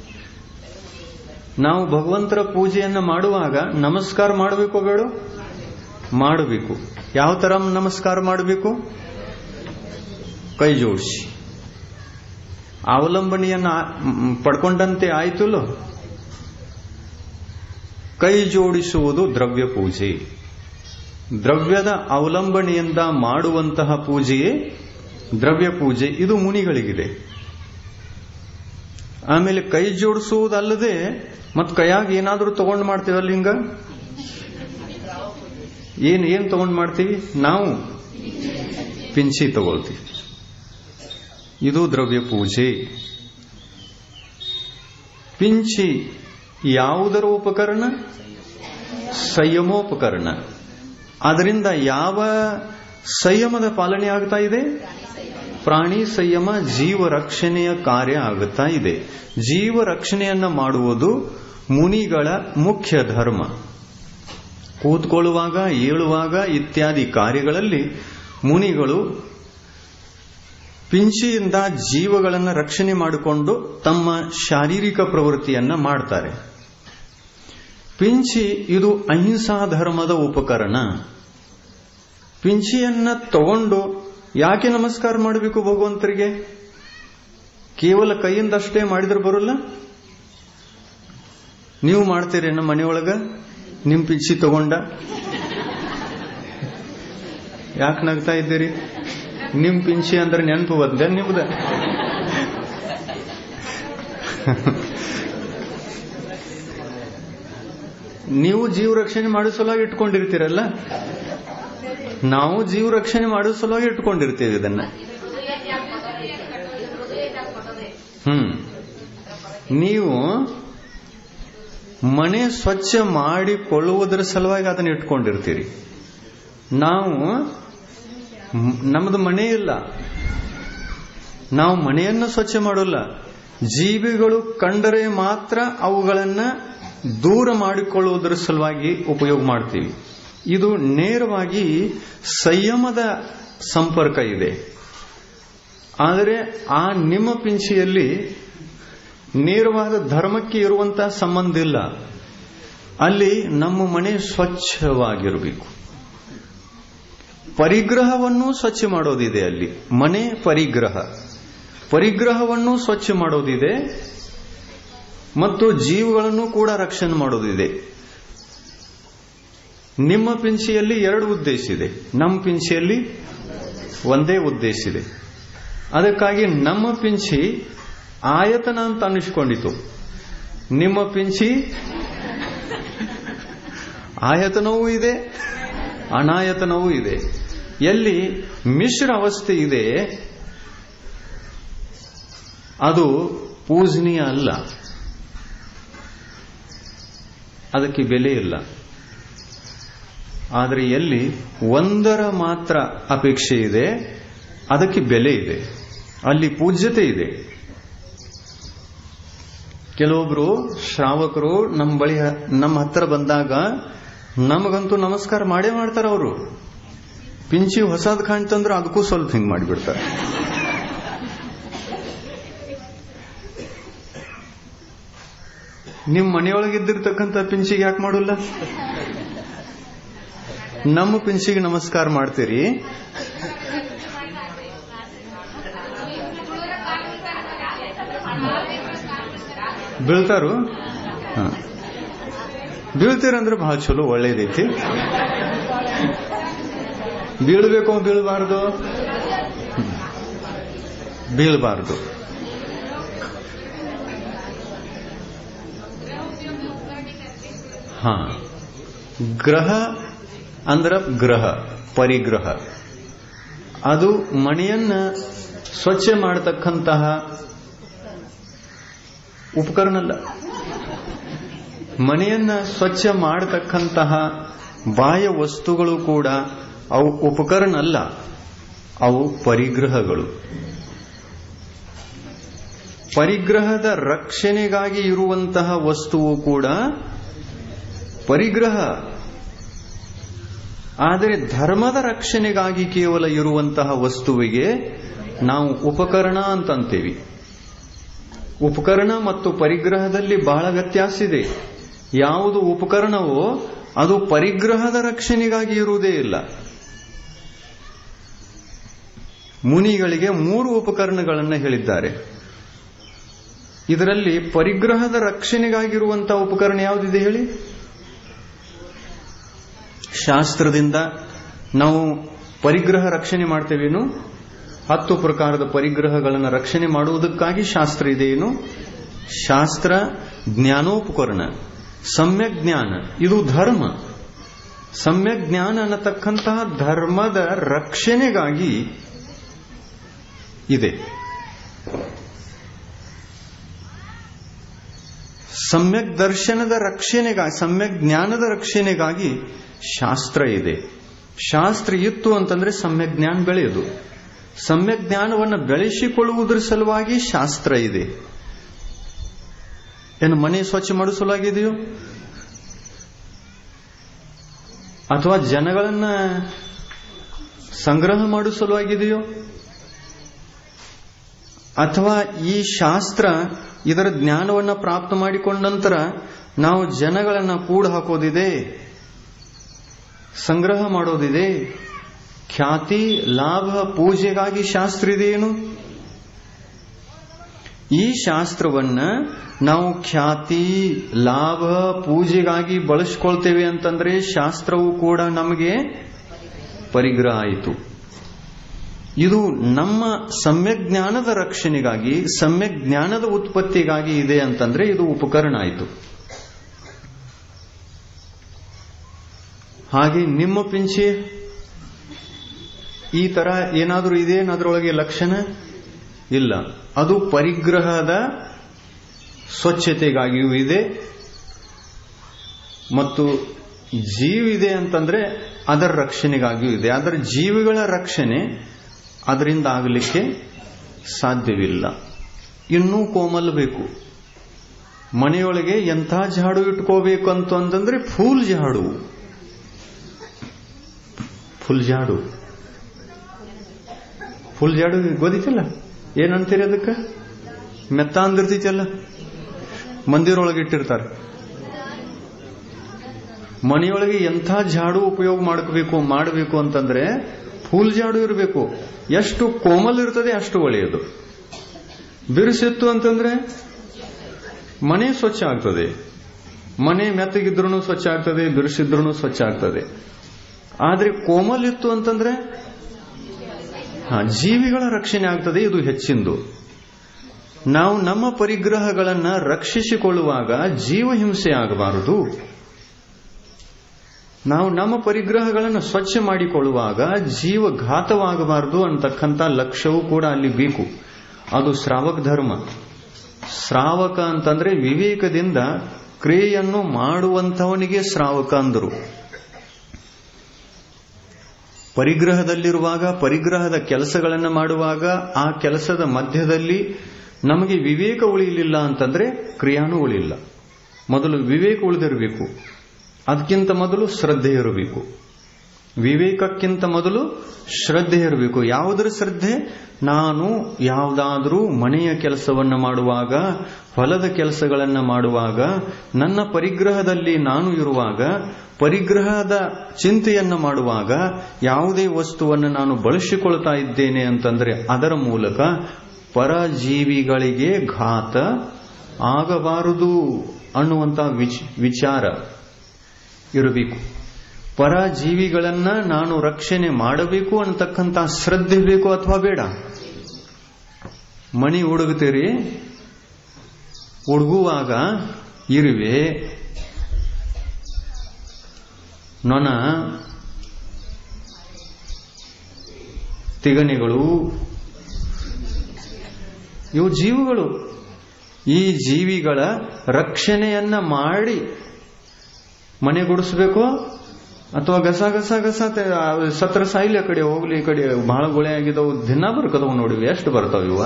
ನಾವು ಭಗವಂತರ ಪೂಜೆಯನ್ನು ಮಾಡುವಾಗ ನಮಸ್ಕಾರ ಮಾಡಬೇಕು ಬೇಡ ಮಾಡಬೇಕು ಯಾವ ತರ ನಮಸ್ಕಾರ ಮಾಡಬೇಕು ಕೈ ಜೋಡಿಸಿ ಅವಲಂಬನೆಯನ್ನ ಪಡ್ಕೊಂಡಂತೆ ಆಯ್ತುಲ್ಲೋ ಕೈ ಜೋಡಿಸುವುದು ದ್ರವ್ಯ ಪೂಜೆ ದ್ರವ್ಯದ ಅವಲಂಬನೆಯಿಂದ ಮಾಡುವಂತಹ ಪೂಜೆಯೇ ದ್ರವ್ಯ ಪೂಜೆ ಇದು ಮುನಿಗಳಿಗಿದೆ ಆಮೇಲೆ ಕೈ ಜೋಡಿಸುವುದಲ್ಲದೆ ಮತ್ ಕೈಯಾಗ ಏನಾದ್ರೂ ತಗೊಂಡ್ ಮಾಡ್ತೀವಲ್ಲ ಹಿಂಗ ಏನ್ ಏನ್ ತಗೊಂಡ್ ಮಾಡ್ತೀವಿ ನಾವು ಪಿಂಚಿ ತಗೊಳ್ತೀವಿ ಇದು ದ್ರವ್ಯ ಪೂಜೆ ಪಿಂಚಿ ಯಾವುದರ ಉಪಕರಣ ಸಂಯಮೋಪಕರಣ ಅದರಿಂದ ಯಾವ ಸಂಯಮದ ಪಾಲನೆ ಆಗ್ತಾ ಇದೆ ಪ್ರಾಣಿ ಸಂಯಮ ಜೀವ ರಕ್ಷಣೆಯ ಕಾರ್ಯ ಆಗುತ್ತಾ ಇದೆ ಜೀವ ರಕ್ಷಣೆಯನ್ನ ಮಾಡುವುದು ಮುನಿಗಳ ಮುಖ್ಯ ಧರ್ಮ ಕೂತ್ಕೊಳ್ಳುವಾಗ ಏಳುವಾಗ ಇತ್ಯಾದಿ ಕಾರ್ಯಗಳಲ್ಲಿ ಮುನಿಗಳು ಪಿಂಚಿಯಿಂದ ಜೀವಗಳನ್ನು ರಕ್ಷಣೆ ಮಾಡಿಕೊಂಡು ತಮ್ಮ ಶಾರೀರಿಕ ಪ್ರವೃತ್ತಿಯನ್ನ ಮಾಡ್ತಾರೆ ಪಿಂಚಿ ಇದು ಅಹಿಂಸಾ ಧರ್ಮದ ಉಪಕರಣ ಪಿಂಚಿಯನ್ನ ತಗೊಂಡು ಯಾಕೆ ನಮಸ್ಕಾರ ಮಾಡಬೇಕು ಭಗವಂತರಿಗೆ ಕೇವಲ ಕೈಯಿಂದಷ್ಟೇ ಮಾಡಿದ್ರೆ ಬರೋಲ್ಲ ನೀವು ಮಾಡ್ತೀರಿ ನಮ್ಮ ಮನೆಯೊಳಗ ನಿಮ್ ಪಿಂಚಿ ತಗೊಂಡ ಯಾಕೆ ನಗ್ತಾ ಇದ್ದೀರಿ ನಿಮ್ ಪಿಂಚಿ ಅಂದ್ರೆ ನೆನಪು ಬಂದೆ ನಿಮ್ದ ನೀವು ಜೀವ ರಕ್ಷಣೆ ಮಾಡೋ ಸಲುವಾಗಿ ಇಟ್ಕೊಂಡಿರ್ತೀರಲ್ಲ ನಾವು ಜೀವ ರಕ್ಷಣೆ ಮಾಡೋ ಸಲುವಾಗಿ ಇಟ್ಕೊಂಡಿರ್ತೀವಿ ಇದನ್ನ ಹ್ಮ್ ನೀವು ಮನೆ ಸ್ವಚ್ಛ ಮಾಡಿಕೊಳ್ಳುವುದರ ಸಲುವಾಗಿ ಅದನ್ನ ಇಟ್ಕೊಂಡಿರ್ತೀರಿ ನಾವು ನಮ್ದು ಮನೆ ಇಲ್ಲ ನಾವು ಮನೆಯನ್ನ ಸ್ವಚ್ಛ ಮಾಡೋಲ್ಲ ಜೀವಿಗಳು ಕಂಡರೆ ಮಾತ್ರ ಅವುಗಳನ್ನ ದೂರ ಮಾಡಿಕೊಳ್ಳುವುದರ ಸಲುವಾಗಿ ಉಪಯೋಗ ಮಾಡ್ತೀವಿ ಇದು ನೇರವಾಗಿ ಸಂಯಮದ ಸಂಪರ್ಕ ಇದೆ ಆದರೆ ಆ ನಿಮ್ಮ ಪಿಂಚಿಯಲ್ಲಿ ನೇರವಾದ ಧರ್ಮಕ್ಕೆ ಇರುವಂತಹ ಸಂಬಂಧ ಇಲ್ಲ ಅಲ್ಲಿ ನಮ್ಮ ಮನೆ ಸ್ವಚ್ಛವಾಗಿರಬೇಕು ಪರಿಗ್ರಹವನ್ನು ಸ್ವಚ್ಛ ಮಾಡೋದಿದೆ ಅಲ್ಲಿ ಮನೆ ಪರಿಗ್ರಹ ಪರಿಗ್ರಹವನ್ನು ಸ್ವಚ್ಛ ಮಾಡೋದಿದೆ ಮತ್ತು ಜೀವಗಳನ್ನು ಕೂಡ ರಕ್ಷಣೆ ಮಾಡೋದಿದೆ ನಿಮ್ಮ ಪಿಂಚಿಯಲ್ಲಿ ಎರಡು ಉದ್ದೇಶ ಇದೆ ನಮ್ಮ ಪಿಂಚಿಯಲ್ಲಿ ಒಂದೇ ಉದ್ದೇಶ ಇದೆ ಅದಕ್ಕಾಗಿ ನಮ್ಮ ಪಿಂಚಿ ಆಯತನ ಅಂತ ಅನ್ನಿಸ್ಕೊಂಡಿತು ನಿಮ್ಮ ಪಿಂಚಿ ಆಯತನವೂ ಇದೆ ಅನಾಯತನವೂ ಇದೆ ಎಲ್ಲಿ ಮಿಶ್ರ ಅವಸ್ಥೆ ಇದೆ ಅದು ಪೂಜನೀಯ ಅಲ್ಲ ಅದಕ್ಕೆ ಬೆಲೆ ಇಲ್ಲ ಆದರೆ ಎಲ್ಲಿ ಒಂದರ ಮಾತ್ರ ಅಪೇಕ್ಷೆ ಇದೆ ಅದಕ್ಕೆ ಬೆಲೆ ಇದೆ ಅಲ್ಲಿ ಪೂಜ್ಯತೆ ಇದೆ ಕೆಲವೊಬ್ರು ಶ್ರಾವಕರು ನಮ್ಮ ಬಳಿ ನಮ್ಮ ಹತ್ರ ಬಂದಾಗ ನಮಗಂತೂ ನಮಸ್ಕಾರ ಮಾಡೇ ಮಾಡ್ತಾರ ಅವರು ಪಿಂಚಿ ಹೊಸದ್ ಕಾಣ್ತಂದ್ರೆ ಅದಕ್ಕೂ ಸ್ವಲ್ಪ ಹಿಂಗ್ ಮಾಡಿಬಿಡ್ತಾರೆ ನಿಮ್ ಮನೆಯೊಳಗಿದ್ದಿರ್ತಕ್ಕಂಥ ಪಿಂಚಿಗೆ ಯಾಕೆ ಮಾಡೋಲ್ಲ ನಮ್ಮ ಪಿಂಚಿಗೆ ನಮಸ್ಕಾರ ಮಾಡ್ತೀರಿ ಬೀಳ್ತಾರು ಬೀಳ್ತೀರಂದ್ರೆ ಬಹಳ ಚಲೋ ಒಳ್ಳೇದೈತಿ ಬೀಳ್ಬೇಕು ಬೀಳಬಾರ್ದು ಬೀಳಬಾರ್ದು ಹಾ ಗ್ರಹ ಅಂದ್ರ ಗ್ರಹ ಪರಿಗ್ರಹ ಅದು ಮನೆಯನ್ನ ಸ್ವಚ್ಛ ಮಾಡತಕ್ಕಂತಹ ಉಪಕರಣ ಅಲ್ಲ ಮನೆಯನ್ನ ಸ್ವಚ್ಛ ಮಾಡತಕ್ಕಂತಹ ಬಾಹ್ಯ ವಸ್ತುಗಳು ಕೂಡ ಅವು ಉಪಕರಣ ಅಲ್ಲ ಅವು ಪರಿಗ್ರಹಗಳು ಪರಿಗ್ರಹದ ರಕ್ಷಣೆಗಾಗಿ ಇರುವಂತಹ ವಸ್ತುವು ಕೂಡ ಪರಿಗ್ರಹ ಆದರೆ ಧರ್ಮದ ರಕ್ಷಣೆಗಾಗಿ ಕೇವಲ ಇರುವಂತಹ ವಸ್ತುವಿಗೆ ನಾವು ಉಪಕರಣ ಅಂತಂತೀವಿ ಉಪಕರಣ ಮತ್ತು ಪರಿಗ್ರಹದಲ್ಲಿ ಬಹಳ ವ್ಯತ್ಯಾಸ ಇದೆ ಯಾವುದು ಉಪಕರಣವೋ ಅದು ಪರಿಗ್ರಹದ ರಕ್ಷಣೆಗಾಗಿ ಇರುವುದೇ ಇಲ್ಲ ಮುನಿಗಳಿಗೆ ಮೂರು ಉಪಕರಣಗಳನ್ನು ಹೇಳಿದ್ದಾರೆ ಇದರಲ್ಲಿ ಪರಿಗ್ರಹದ ರಕ್ಷಣೆಗಾಗಿರುವಂತಹ ಉಪಕರಣ ಯಾವುದಿದೆ ಹೇಳಿ ಶಾಸ್ತ್ರದಿಂದ ನಾವು ಪರಿಗ್ರಹ ರಕ್ಷಣೆ ಮಾಡ್ತೇವೇನು ಹತ್ತು ಪ್ರಕಾರದ ಪರಿಗ್ರಹಗಳನ್ನು ರಕ್ಷಣೆ ಮಾಡುವುದಕ್ಕಾಗಿ ಶಾಸ್ತ್ರ ಇದೆಯೇನು ಶಾಸ್ತ್ರ ಜ್ಞಾನೋಪಕರಣ ಸಮ್ಯಕ್ ಜ್ಞಾನ ಇದು ಧರ್ಮ ಸಮ್ಯಕ್ ಜ್ಞಾನ ಅನ್ನತಕ್ಕಂತಹ ಧರ್ಮದ ರಕ್ಷಣೆಗಾಗಿ ಇದೆ ಸಮ್ಯಕ್ ದರ್ಶನದ ರಕ್ಷಣೆಗಾಗಿ ಸಮ್ಯಕ್ ಜ್ಞಾನದ ರಕ್ಷಣೆಗಾಗಿ ಶಾಸ್ತ್ರ ಇದೆ ಶಾಸ್ತ್ರ ಇತ್ತು ಅಂತಂದ್ರೆ ಸಮ್ಯಕ್ ಜ್ಞಾನ ಬೆಳೆಯುದು ಸಮ್ಯಕ್ ಜ್ಞಾನವನ್ನು ಬೆಳೆಸಿಕೊಳ್ಳುವುದರ ಸಲುವಾಗಿ ಶಾಸ್ತ್ರ ಇದೆ ಏನು ಮನೆ ಸ್ವಚ್ಛ ಮಾಡೋ ಸಲುವಾಗಿದೆಯೋ ಅಥವಾ ಜನಗಳನ್ನ ಸಂಗ್ರಹ ಮಾಡೋ ಸಲುವಾಗಿದೆಯೋ ಅಥವಾ ಈ ಶಾಸ್ತ್ರ ಇದರ ಜ್ಞಾನವನ್ನು ಪ್ರಾಪ್ತ ಮಾಡಿಕೊಂಡ ನಂತರ ನಾವು ಜನಗಳನ್ನ ಕೂಡ ಹಾಕೋದಿದೆ ಸಂಗ್ರಹ ಮಾಡೋದಿದೆ ಖ್ಯಾತಿ ಲಾಭ ಪೂಜೆಗಾಗಿ ಶಾಸ್ತ್ರ ಇದೆಯೇನು ಈ ಶಾಸ್ತ್ರವನ್ನ ನಾವು ಖ್ಯಾತಿ ಲಾಭ ಪೂಜೆಗಾಗಿ ಬಳಸ್ಕೊಳ್ತೇವೆ ಅಂತಂದ್ರೆ ಶಾಸ್ತ್ರವು ಕೂಡ ನಮಗೆ ಪರಿಗ್ರಹ ಆಯಿತು ಇದು ನಮ್ಮ ಸಮ್ಯಕ್ ಜ್ಞಾನದ ರಕ್ಷಣೆಗಾಗಿ ಸಮ್ಯಕ್ ಜ್ಞಾನದ ಉತ್ಪತ್ತಿಗಾಗಿ ಇದೆ ಅಂತಂದ್ರೆ ಇದು ಉಪಕರಣ ಆಯಿತು ಹಾಗೆ ನಿಮ್ಮ ಪಿಂಚೆ ಈ ತರ ಏನಾದರೂ ಇದೆ ಅದರೊಳಗೆ ಲಕ್ಷಣ ಇಲ್ಲ ಅದು ಪರಿಗ್ರಹದ ಸ್ವಚ್ಛತೆಗಾಗಿಯೂ ಇದೆ ಮತ್ತು ಜೀವಿದೆ ಅಂತಂದ್ರೆ ಅದರ ರಕ್ಷಣೆಗಾಗಿಯೂ ಇದೆ ಅದರ ಜೀವಿಗಳ ರಕ್ಷಣೆ ಅದರಿಂದ ಆಗಲಿಕ್ಕೆ ಸಾಧ್ಯವಿಲ್ಲ ಇನ್ನೂ ಕೋಮಲ್ ಬೇಕು ಮನೆಯೊಳಗೆ ಎಂಥ ಜಾಡು ಇಟ್ಕೋಬೇಕು ಅಂತ ಅಂತಂದ್ರೆ ಫೂಲ್ ಜಾಡು ಫುಲ್ ಜಾಡು ಫುಲ್ ಜಾಡು ಗೊತ್ತಿಲ್ಲ ಏನಂತೀರಿ ಅದಕ್ಕೆ ಮೆತ್ತ ಅಂದಿರ್ತೈತಲ್ಲ ಮಂದಿರೊಳಗೆ ಇಟ್ಟಿರ್ತಾರೆ ಮನೆಯೊಳಗೆ ಎಂಥ ಜಾಡು ಉಪಯೋಗ ಮಾಡಬೇಕು ಮಾಡಬೇಕು ಅಂತಂದ್ರೆ ಫೂಲ್ ಜಾಡು ಇರಬೇಕು ಎಷ್ಟು ಕೋಮಲ್ ಇರ್ತದೆ ಅಷ್ಟು ಒಳ್ಳೆಯದು ಬಿರುಸಿತ್ತು ಅಂತಂದ್ರೆ ಮನೆ ಸ್ವಚ್ಛ ಆಗ್ತದೆ ಮನೆ ಮೆತ್ತಗಿದ್ರೂ ಸ್ವಚ್ಛ ಆಗ್ತದೆ ಬಿರುಸಿದ್ರೂ ಸ್ವಚ್ಛ ಆಗ್ತದೆ ಆದ್ರೆ ಕೋಮಲ್ ಇತ್ತು ಅಂತಂದ್ರೆ ಹಾ ಜೀವಿಗಳ ರಕ್ಷಣೆ ಆಗ್ತದೆ ಇದು ಹೆಚ್ಚಿಂದು ನಾವು ನಮ್ಮ ಪರಿಗ್ರಹಗಳನ್ನ ರಕ್ಷಿಸಿಕೊಳ್ಳುವಾಗ ಜೀವ ಹಿಂಸೆ ಆಗಬಾರದು ನಾವು ನಮ್ಮ ಪರಿಗ್ರಹಗಳನ್ನು ಸ್ವಚ್ಛ ಮಾಡಿಕೊಳ್ಳುವಾಗ ಜೀವಘಾತವಾಗಬಾರದು ಅಂತಕ್ಕಂಥ ಲಕ್ಷ್ಯವೂ ಕೂಡ ಅಲ್ಲಿ ಬೇಕು ಅದು ಶ್ರಾವಕ ಧರ್ಮ ಶ್ರಾವಕ ಅಂತಂದ್ರೆ ವಿವೇಕದಿಂದ ಕ್ರಿಯೆಯನ್ನು ಮಾಡುವಂಥವನಿಗೆ ಶ್ರಾವಕ ಅಂದರು ಪರಿಗ್ರಹದಲ್ಲಿರುವಾಗ ಪರಿಗ್ರಹದ ಕೆಲಸಗಳನ್ನು ಮಾಡುವಾಗ ಆ ಕೆಲಸದ ಮಧ್ಯದಲ್ಲಿ ನಮಗೆ ವಿವೇಕ ಉಳಿಯಲಿಲ್ಲ ಅಂತಂದ್ರೆ ಕ್ರಿಯಾನೂ ಉಳಿಲ್ಲ ಮೊದಲು ವಿವೇಕ ಉಳಿದಿರಬೇಕು ಅದಕ್ಕಿಂತ ಮೊದಲು ಶ್ರದ್ಧೆ ಇರಬೇಕು ವಿವೇಕಕ್ಕಿಂತ ಮೊದಲು ಶ್ರದ್ಧೆ ಇರಬೇಕು ಯಾವುದರ ಶ್ರದ್ಧೆ ನಾನು ಯಾವುದಾದರೂ ಮನೆಯ ಕೆಲಸವನ್ನು ಮಾಡುವಾಗ ಹೊಲದ ಕೆಲಸಗಳನ್ನು ಮಾಡುವಾಗ ನನ್ನ ಪರಿಗ್ರಹದಲ್ಲಿ ನಾನು ಇರುವಾಗ ಪರಿಗ್ರಹದ ಚಿಂತೆಯನ್ನು ಮಾಡುವಾಗ ಯಾವುದೇ ವಸ್ತುವನ್ನು ನಾನು ಬಳಸಿಕೊಳ್ತಾ ಇದ್ದೇನೆ ಅಂತಂದ್ರೆ ಅದರ ಮೂಲಕ ಪರಜೀವಿಗಳಿಗೆ ಘಾತ ಆಗಬಾರದು ಅನ್ನುವಂಥ ವಿಚಾರ ಇರಬೇಕು ಪರಜೀವಿಗಳನ್ನ ನಾನು ರಕ್ಷಣೆ ಮಾಡಬೇಕು ಅನ್ನತಕ್ಕಂಥ ಶ್ರದ್ಧೆ ಬೇಕು ಅಥವಾ ಬೇಡ ಮಣಿ ಹುಡುಗುತ್ತೀರಿ ಹುಡುಗುವಾಗ ಇರುವೆ ನೊಣ ತಿಗಣೆಗಳು ಇವು ಜೀವಿಗಳು ಈ ಜೀವಿಗಳ ರಕ್ಷಣೆಯನ್ನ ಮಾಡಿ ಮನೆಗೂಡಿಸ್ಬೇಕು ಅಥವಾ ಗಸ ಗಸ ಗಸ ತೆ- ಆ ಸತ್ರ ಸಾಯಿಲಿ ಆ ಕಡೆ ಹೋಗ್ಲಿ ಈ ಕಡೆ ಬಹಳ ಗೊಳೆ ಆಗಿದವು ದಿನ ಬರ್ಕದವು ನೋಡಿವಿ ಎಷ್ಟು ಬರ್ತಾವ ಇವ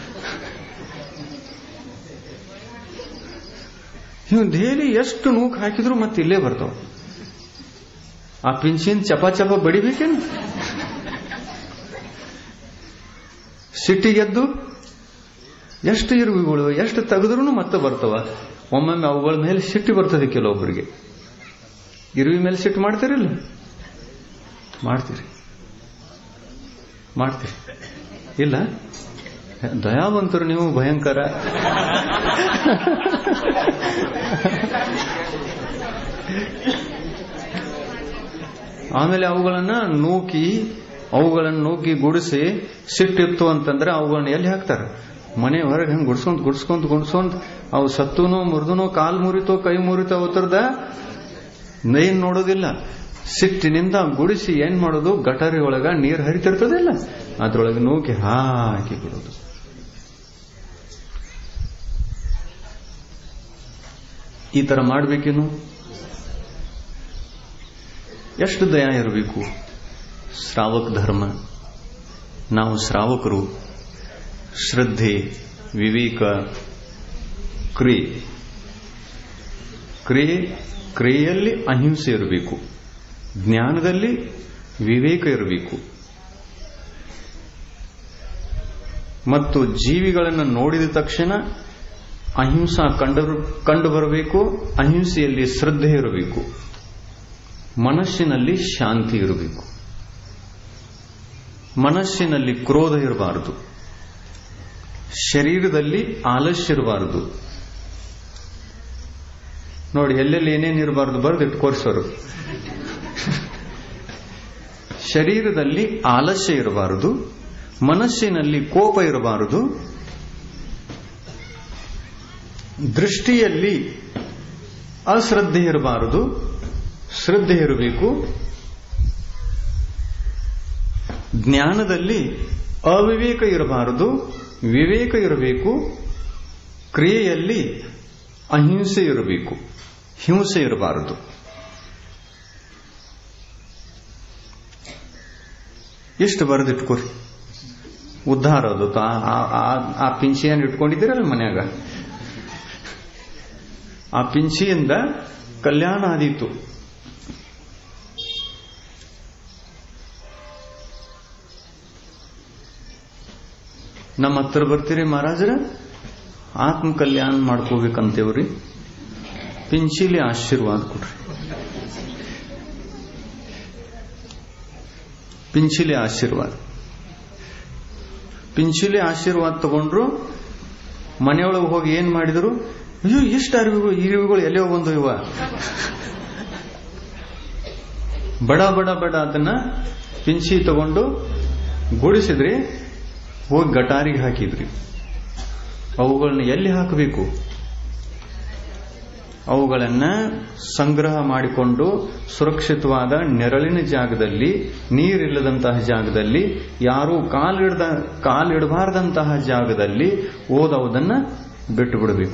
ಇವ್ ಡೇಲಿ ಎಷ್ಟು ನೂಕ್ ಹಾಕಿದ್ರು ಮತ್ತೆ ಇಲ್ಲೇ ಬರ್ತಾವ ಆ ಪಿಂಚಿನ್ ಚಪ ಚಪ ಬಡಿಬೇಕೇನು ಸಿಟ್ಟಿಗೆದ್ದು ಎಷ್ಟು ಇರುವಿಗಳು ಎಷ್ಟು ತೆಗೆದ್ರೂ ಮತ್ತೆ ಬರ್ತವ ಒಮ್ಮೊಮ್ಮೆ ಅವುಗಳ ಮೇಲೆ ಸಿಟ್ಟು ಬರ್ತದೆ ಕೆಲವೊಬ್ಬರಿಗೆ ಇರುವಿ ಮೇಲೆ ಸಿಟ್ಟು ಮಾಡ್ತೀರಿಲ್ಲ ಮಾಡ್ತೀರಿ ಮಾಡ್ತೀರಿ ಇಲ್ಲ ದಯಾವಂತರು ನೀವು ಭಯಂಕರ ಆಮೇಲೆ ಅವುಗಳನ್ನ ನೂಕಿ ಅವುಗಳನ್ನು ನೂಕಿ ಗುಡಿಸಿ ಸಿಟ್ಟಿತ್ತು ಅಂತಂದ್ರೆ ಅವುಗಳನ್ನ ಎಲ್ಲಿ ಹಾಕ್ತಾರೆ ಮನೆ ಹೊರಗೆ ಹಂಗೆ ಗುಡ್ಸ್ಕೊಂತ ಗುಡ್ಸ್ಕೊಂತ ಗುಡ್ಸ್ಕೊಂತ ಅವು ಸತ್ತುನೋ ಮುರಿದುನೋ ಕಾಲ್ ಮುರಿತೋ ಕೈ ಮುರಿತೋ ಅವತರದ ನೈನ್ ನೋಡೋದಿಲ್ಲ ಸಿಟ್ಟಿನಿಂದ ಗುಡಿಸಿ ಏನ್ ಮಾಡೋದು ಗಟರಿ ಒಳಗ ನೀರು ಹರಿತಿರ್ತದಿಲ್ಲ ಅದ್ರೊಳಗೆ ನೂಕಿ ಹಾಕಿ ಬಿಡೋದು ಈ ತರ ಮಾಡ್ಬೇಕೇನು ಎಷ್ಟು ದಯ ಇರಬೇಕು ಶ್ರಾವಕ ಧರ್ಮ ನಾವು ಶ್ರಾವಕರು ಶ್ರದ್ಧೆ ವಿವೇಕ ಕ್ರಿಯೆ ಕ್ರಿಯೆ ಕ್ರಿಯೆಯಲ್ಲಿ ಅಹಿಂಸೆ ಇರಬೇಕು ಜ್ಞಾನದಲ್ಲಿ ವಿವೇಕ ಇರಬೇಕು ಮತ್ತು ಜೀವಿಗಳನ್ನು ನೋಡಿದ ತಕ್ಷಣ ಅಹಿಂಸಾ ಕಂಡು ಕಂಡು ಬರಬೇಕು ಅಹಿಂಸೆಯಲ್ಲಿ ಶ್ರದ್ಧೆ ಇರಬೇಕು ಮನಸ್ಸಿನಲ್ಲಿ ಶಾಂತಿ ಇರಬೇಕು ಮನಸ್ಸಿನಲ್ಲಿ ಕ್ರೋಧ ಇರಬಾರದು ಶರೀರದಲ್ಲಿ ಆಲಸ್ಯ ಇರಬಾರದು ನೋಡಿ ಎಲ್ಲೆಲ್ಲಿ ಏನೇನು ಇರಬಾರದು ಬರೆದು ಇಟ್ಕೋರ್ಸೋರು ಶರೀರದಲ್ಲಿ ಆಲಸ್ಯ ಇರಬಾರದು ಮನಸ್ಸಿನಲ್ಲಿ ಕೋಪ ಇರಬಾರದು ದೃಷ್ಟಿಯಲ್ಲಿ ಅಶ್ರದ್ಧೆ ಇರಬಾರದು ಶ್ರದ್ಧೆ ಇರಬೇಕು ಜ್ಞಾನದಲ್ಲಿ ಅವಿವೇಕ ಇರಬಾರದು ವಿವೇಕ ಇರಬೇಕು ಕ್ರಿಯೆಯಲ್ಲಿ ಅಹಿಂಸೆ ಇರಬೇಕು ಹಿಂಸೆ ಇರಬಾರದು ಎಷ್ಟು ಬರೆದಿಟ್ಕೋರಿ ಉದ್ಧಾರ ಅದು ಆ- ಆ- ಆ- ಆ ಪಿಂಚಿಯನ್ನು ಇಟ್ಕೊಂಡಿದ್ದೀರಲ್ಲ ಮನ್ಯಾಗ ಆ ಪಿಂಚಿಯಿಂದ ಕಲ್ಯಾಣ ಆದೀತು ನಮ್ಮ ಹತ್ರ ಬರ್ತೀರಿ ಮಹಾರಾಜರ ಆತ್ಮ ಕಲ್ಯಾಣ ಮಾಡ್ಕೋಬೇಕಂತೇವ್ರಿ ಪಿಂಚಿಲಿ ಆಶೀರ್ವಾದ ಕೊಡ್ರಿ ಪಿಂಚಿಲಿ ಆಶೀರ್ವಾದ ಪಿಂಚಿಲಿ ಆಶೀರ್ವಾದ ತಗೊಂಡ್ರು ಮನೆಯೊಳಗೆ ಹೋಗಿ ಏನ್ ಮಾಡಿದ್ರು ಅಯ್ಯೋ ಎಷ್ಟು ಅರಿವಿಗಳು ಈ ಅರಿವಿಗಳು ಎಲ್ಲೋ ಬಂದು ಇವ ಬಡ ಬಡ ಬಡ ಅದನ್ನ ಪಿಂಚಿ ತಗೊಂಡು ಗುಡಿಸಿದ್ರಿ ಹೋಗಿ ಗಟಾರಿಗೆ ಹಾಕಿದ್ರಿ ಅವುಗಳನ್ನ ಎಲ್ಲಿ ಹಾಕಬೇಕು ಅವುಗಳನ್ನ ಸಂಗ್ರಹ ಮಾಡಿಕೊಂಡು ಸುರಕ್ಷಿತವಾದ ನೆರಳಿನ ಜಾಗದಲ್ಲಿ ನೀರಿಲ್ಲದಂತಹ ಜಾಗದಲ್ಲಿ ಯಾರೂ ಕಾಲಿಡದ ಕಾಲಿಡಬಾರದಂತಹ ಜಾಗದಲ್ಲಿ ಓದವುದನ್ನ ಬಿಟ್ಟು ಬಿಡಬೇಕು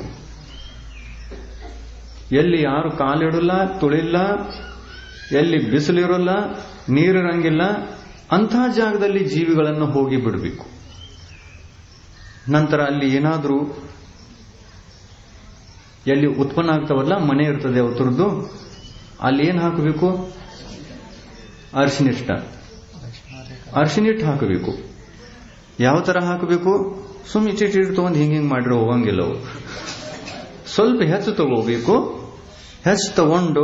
ಎಲ್ಲಿ ಯಾರು ಕಾಲಿಡಲ್ಲ ತುಳಿಲ್ಲ ಎಲ್ಲಿ ಬಿಸಿಲಿರೋಲ್ಲ ನೀರಿರಂಗಿಲ್ಲ ಅಂತಹ ಜಾಗದಲ್ಲಿ ಜೀವಿಗಳನ್ನು ಹೋಗಿ ಬಿಡಬೇಕು ನಂತರ ಅಲ್ಲಿ ಏನಾದರೂ ಎಲ್ಲಿ ಉತ್ಪನ್ನ ಆಗ್ತಾವಲ್ಲ ಮನೆ ಇರ್ತದೆ ಅವತರದ್ದು ಅಲ್ಲಿ ಏನ್ ಹಾಕಬೇಕು ಅರಿಶಿನಿಷ್ಟ ಅರಿಶಿನಿಟ್ಟು ಹಾಕಬೇಕು ಯಾವ ತರ ಹಾಕಬೇಕು ಸುಮ್ ಇಟ್ಟಿಟ್ಟು ತಗೊಂಡು ಹಿಂಗ್ ಹಿಂಗ್ ಮಾಡಿರೋ ಹೋಗಂಗಿಲ್ಲ ಅವು ಸ್ವಲ್ಪ ಹೆಚ್ಚು ತಗೋಬೇಕು ಹೆಚ್ಚು ತಗೊಂಡು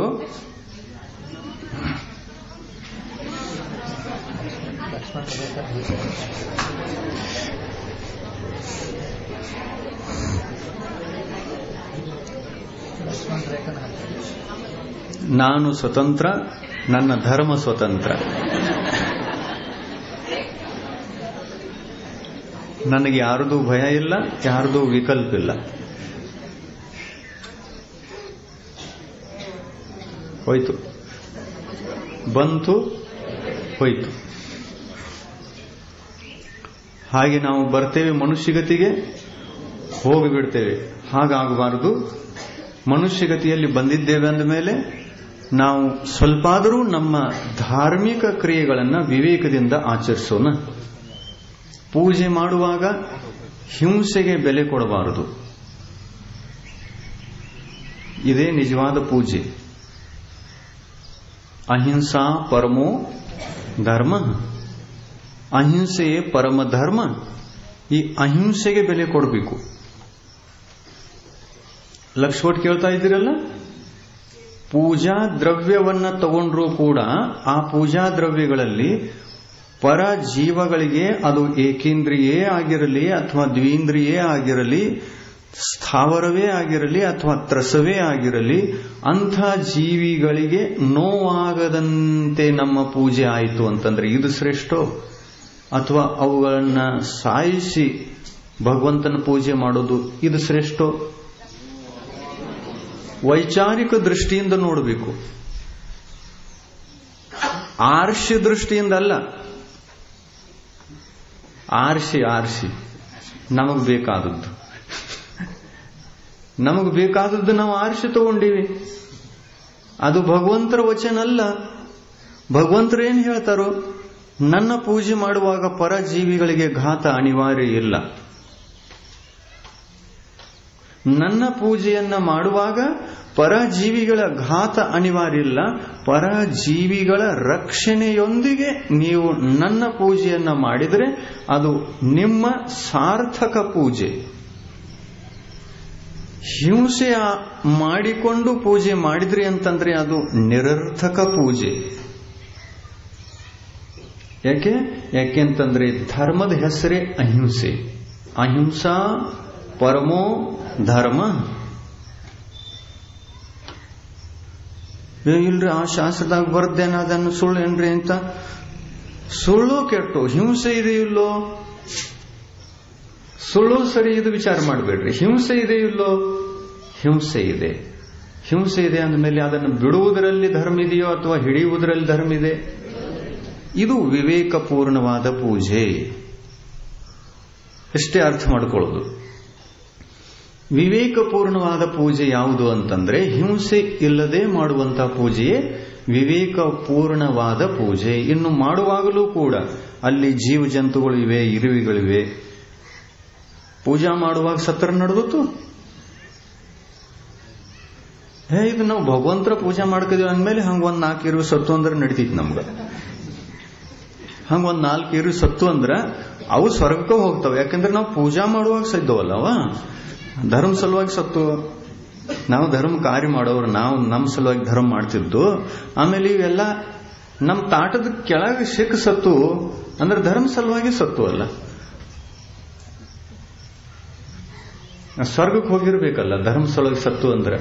ನಾನು ಸ್ವತಂತ್ರ ನನ್ನ ಧರ್ಮ ಸ್ವತಂತ್ರ ನನಗೆ ಯಾರದೂ ಭಯ ಇಲ್ಲ ಯಾರದೂ ವಿಕಲ್ಪ ಇಲ್ಲ ಹೋಯ್ತು ಬಂತು ಹೋಯ್ತು ಹಾಗೆ ನಾವು ಬರ್ತೇವೆ ಮನುಷ್ಯಗತಿಗೆ ಹೋಗಿಬಿಡ್ತೇವೆ ಹಾಗಾಗಬಾರದು ಮನುಷ್ಯಗತಿಯಲ್ಲಿ ಬಂದಿದ್ದೇವೆ ಅಂದ ಮೇಲೆ ನಾವು ಸ್ವಲ್ಪಾದರೂ ನಮ್ಮ ಧಾರ್ಮಿಕ ಕ್ರಿಯೆಗಳನ್ನು ವಿವೇಕದಿಂದ ಆಚರಿಸೋಣ ಪೂಜೆ ಮಾಡುವಾಗ ಹಿಂಸೆಗೆ ಬೆಲೆ ಕೊಡಬಾರದು ಇದೇ ನಿಜವಾದ ಪೂಜೆ ಅಹಿಂಸಾ ಪರಮೋ ಧರ್ಮ ಅಹಿಂಸೆಯೇ ಪರಮ ಧರ್ಮ ಈ ಅಹಿಂಸೆಗೆ ಬೆಲೆ ಕೊಡಬೇಕು ಲಕ್ಷ ಕೊಟ್ಟು ಕೇಳ್ತಾ ಇದ್ದೀರಲ್ಲ ಪೂಜಾ ದ್ರವ್ಯವನ್ನ ತಗೊಂಡ್ರೂ ಕೂಡ ಆ ಪೂಜಾ ದ್ರವ್ಯಗಳಲ್ಲಿ ಪರ ಜೀವಗಳಿಗೆ ಅದು ಏಕೇಂದ್ರಿಯೇ ಆಗಿರಲಿ ಅಥವಾ ದ್ವೀಂದ್ರಿಯೇ ಆಗಿರಲಿ ಸ್ಥಾವರವೇ ಆಗಿರಲಿ ಅಥವಾ ತ್ರಸವೇ ಆಗಿರಲಿ ಅಂಥ ಜೀವಿಗಳಿಗೆ ನೋವಾಗದಂತೆ ನಮ್ಮ ಪೂಜೆ ಆಯಿತು ಅಂತಂದ್ರೆ ಇದು ಶ್ರೇಷ್ಠ ಅಥವಾ ಅವುಗಳನ್ನ ಸಾಯಿಸಿ ಭಗವಂತನ ಪೂಜೆ ಮಾಡೋದು ಇದು ಶ್ರೇಷ್ಠ ವೈಚಾರಿಕ ದೃಷ್ಟಿಯಿಂದ ನೋಡಬೇಕು ಆರ್ಷಿ ದೃಷ್ಟಿಯಿಂದ ಅಲ್ಲ ಆರ್ಷಿ ಆರ್ಷಿ ನಮಗ್ ಬೇಕಾದದ್ದು ನಮಗ್ ಬೇಕಾದದ್ದು ನಾವು ಆರ್ಷಿ ತಗೊಂಡಿವಿ ಅದು ಭಗವಂತರ ವಚನ ಅಲ್ಲ ಭಗವಂತರು ಏನ್ ಹೇಳ್ತಾರೋ ನನ್ನ ಪೂಜೆ ಮಾಡುವಾಗ ಪರ ಜೀವಿಗಳಿಗೆ ಘಾತ ಅನಿವಾರ್ಯ ಇಲ್ಲ ನನ್ನ ಪೂಜೆಯನ್ನ ಮಾಡುವಾಗ ಪರಜೀವಿಗಳ ಘಾತ ಅನಿವಾರ್ಯ ಇಲ್ಲ ಪರಜೀವಿಗಳ ರಕ್ಷಣೆಯೊಂದಿಗೆ ನೀವು ನನ್ನ ಪೂಜೆಯನ್ನ ಮಾಡಿದರೆ ಅದು ನಿಮ್ಮ ಸಾರ್ಥಕ ಪೂಜೆ ಹಿಂಸೆ ಮಾಡಿಕೊಂಡು ಪೂಜೆ ಮಾಡಿದ್ರಿ ಅಂತಂದ್ರೆ ಅದು ನಿರರ್ಥಕ ಪೂಜೆ ಯಾಕೆ ಯಾಕೆಂತಂದ್ರೆ ಧರ್ಮದ ಹೆಸರೇ ಅಹಿಂಸೆ ಅಹಿಂಸಾ ಪರಮೋ ಧರ್ಮ ಇಲ್ರಿ ಆ ಶಾಸ್ತ್ರದಾಗ ಬರ್ದೇನ ಅದನ್ನು ಸುಳ್ಳು ಏನ್ರಿ ಅಂತ ಸುಳ್ಳು ಕೆಟ್ಟು ಹಿಂಸೆ ಇದೆ ಇಲ್ಲೋ ಸುಳ್ಳು ಸರಿ ಇದು ವಿಚಾರ ಮಾಡಬೇಡ್ರಿ ಹಿಂಸೆ ಇದೆ ಇಲ್ಲೋ ಹಿಂಸೆ ಇದೆ ಹಿಂಸೆ ಇದೆ ಅಂದಮೇಲೆ ಅದನ್ನು ಬಿಡುವುದರಲ್ಲಿ ಧರ್ಮ ಇದೆಯೋ ಅಥವಾ ಹಿಡಿಯುವುದರಲ್ಲಿ ಧರ್ಮ ಇದೆ ಇದು ವಿವೇಕಪೂರ್ಣವಾದ ಪೂಜೆ ಎಷ್ಟೇ ಅರ್ಥ ಮಾಡಿಕೊಳ್ಳೋದು ವಿವೇಕಪೂರ್ಣವಾದ ಪೂಜೆ ಯಾವುದು ಅಂತಂದ್ರೆ ಹಿಂಸೆ ಇಲ್ಲದೆ ಮಾಡುವಂತಹ ಪೂಜೆಯೇ ವಿವೇಕಪೂರ್ಣವಾದ ಪೂಜೆ ಇನ್ನು ಮಾಡುವಾಗಲೂ ಕೂಡ ಅಲ್ಲಿ ಜೀವ ಜಂತುಗಳು ಇವೆ ಇರುವಿಗಳಿವೆ ಪೂಜಾ ಮಾಡುವಾಗ ಸತ್ರ ನಡೆದಿತ್ತು ಹೇ ಇದು ನಾವು ಭಗವಂತರ ಪೂಜೆ ಮಾಡ್ಕಿದೀವಿ ಅಂದ್ಮೇಲೆ ಹಂಗ ಒಂದ್ ನಾಲ್ಕು ಇರು ಸತ್ತು ಅಂದ್ರೆ ನಡೀತಿತ್ತು ನಮ್ಗ ಹಂಗ ಒಂದ್ ನಾಲ್ಕು ಇರು ಸತ್ತು ಅಂದ್ರ ಅವು ಸ್ವರ್ಗಕ್ಕೆ ಹೋಗ್ತಾವ ಯಾಕಂದ್ರೆ ನಾವು ಪೂಜಾ ಮಾಡುವಾಗ ಸದ್ದವಲ್ಲವ ಧರ್ಮ ಸಲುವಾಗಿ ಸತ್ತು ನಾವು ಧರ್ಮ ಕಾರ್ಯ ಮಾಡೋರು ನಾವು ನಮ್ಮ ಸಲುವಾಗಿ ಧರ್ಮ ಮಾಡ್ತಿದ್ದು ಆಮೇಲೆ ಇವೆಲ್ಲ ನಮ್ಮ ತಾಟದ ಕೆಳಗೆ ಸಿಕ್ಕ ಸತ್ತು ಅಂದ್ರೆ ಧರ್ಮ ಸಲುವಾಗಿ ಸತ್ತು ಅಲ್ಲ ಸ್ವರ್ಗಕ್ಕೆ ಹೋಗಿರ್ಬೇಕಲ್ಲ ಧರ್ಮ ಸಲುವಾಗಿ ಸತ್ತು ಅಂದ್ರೆ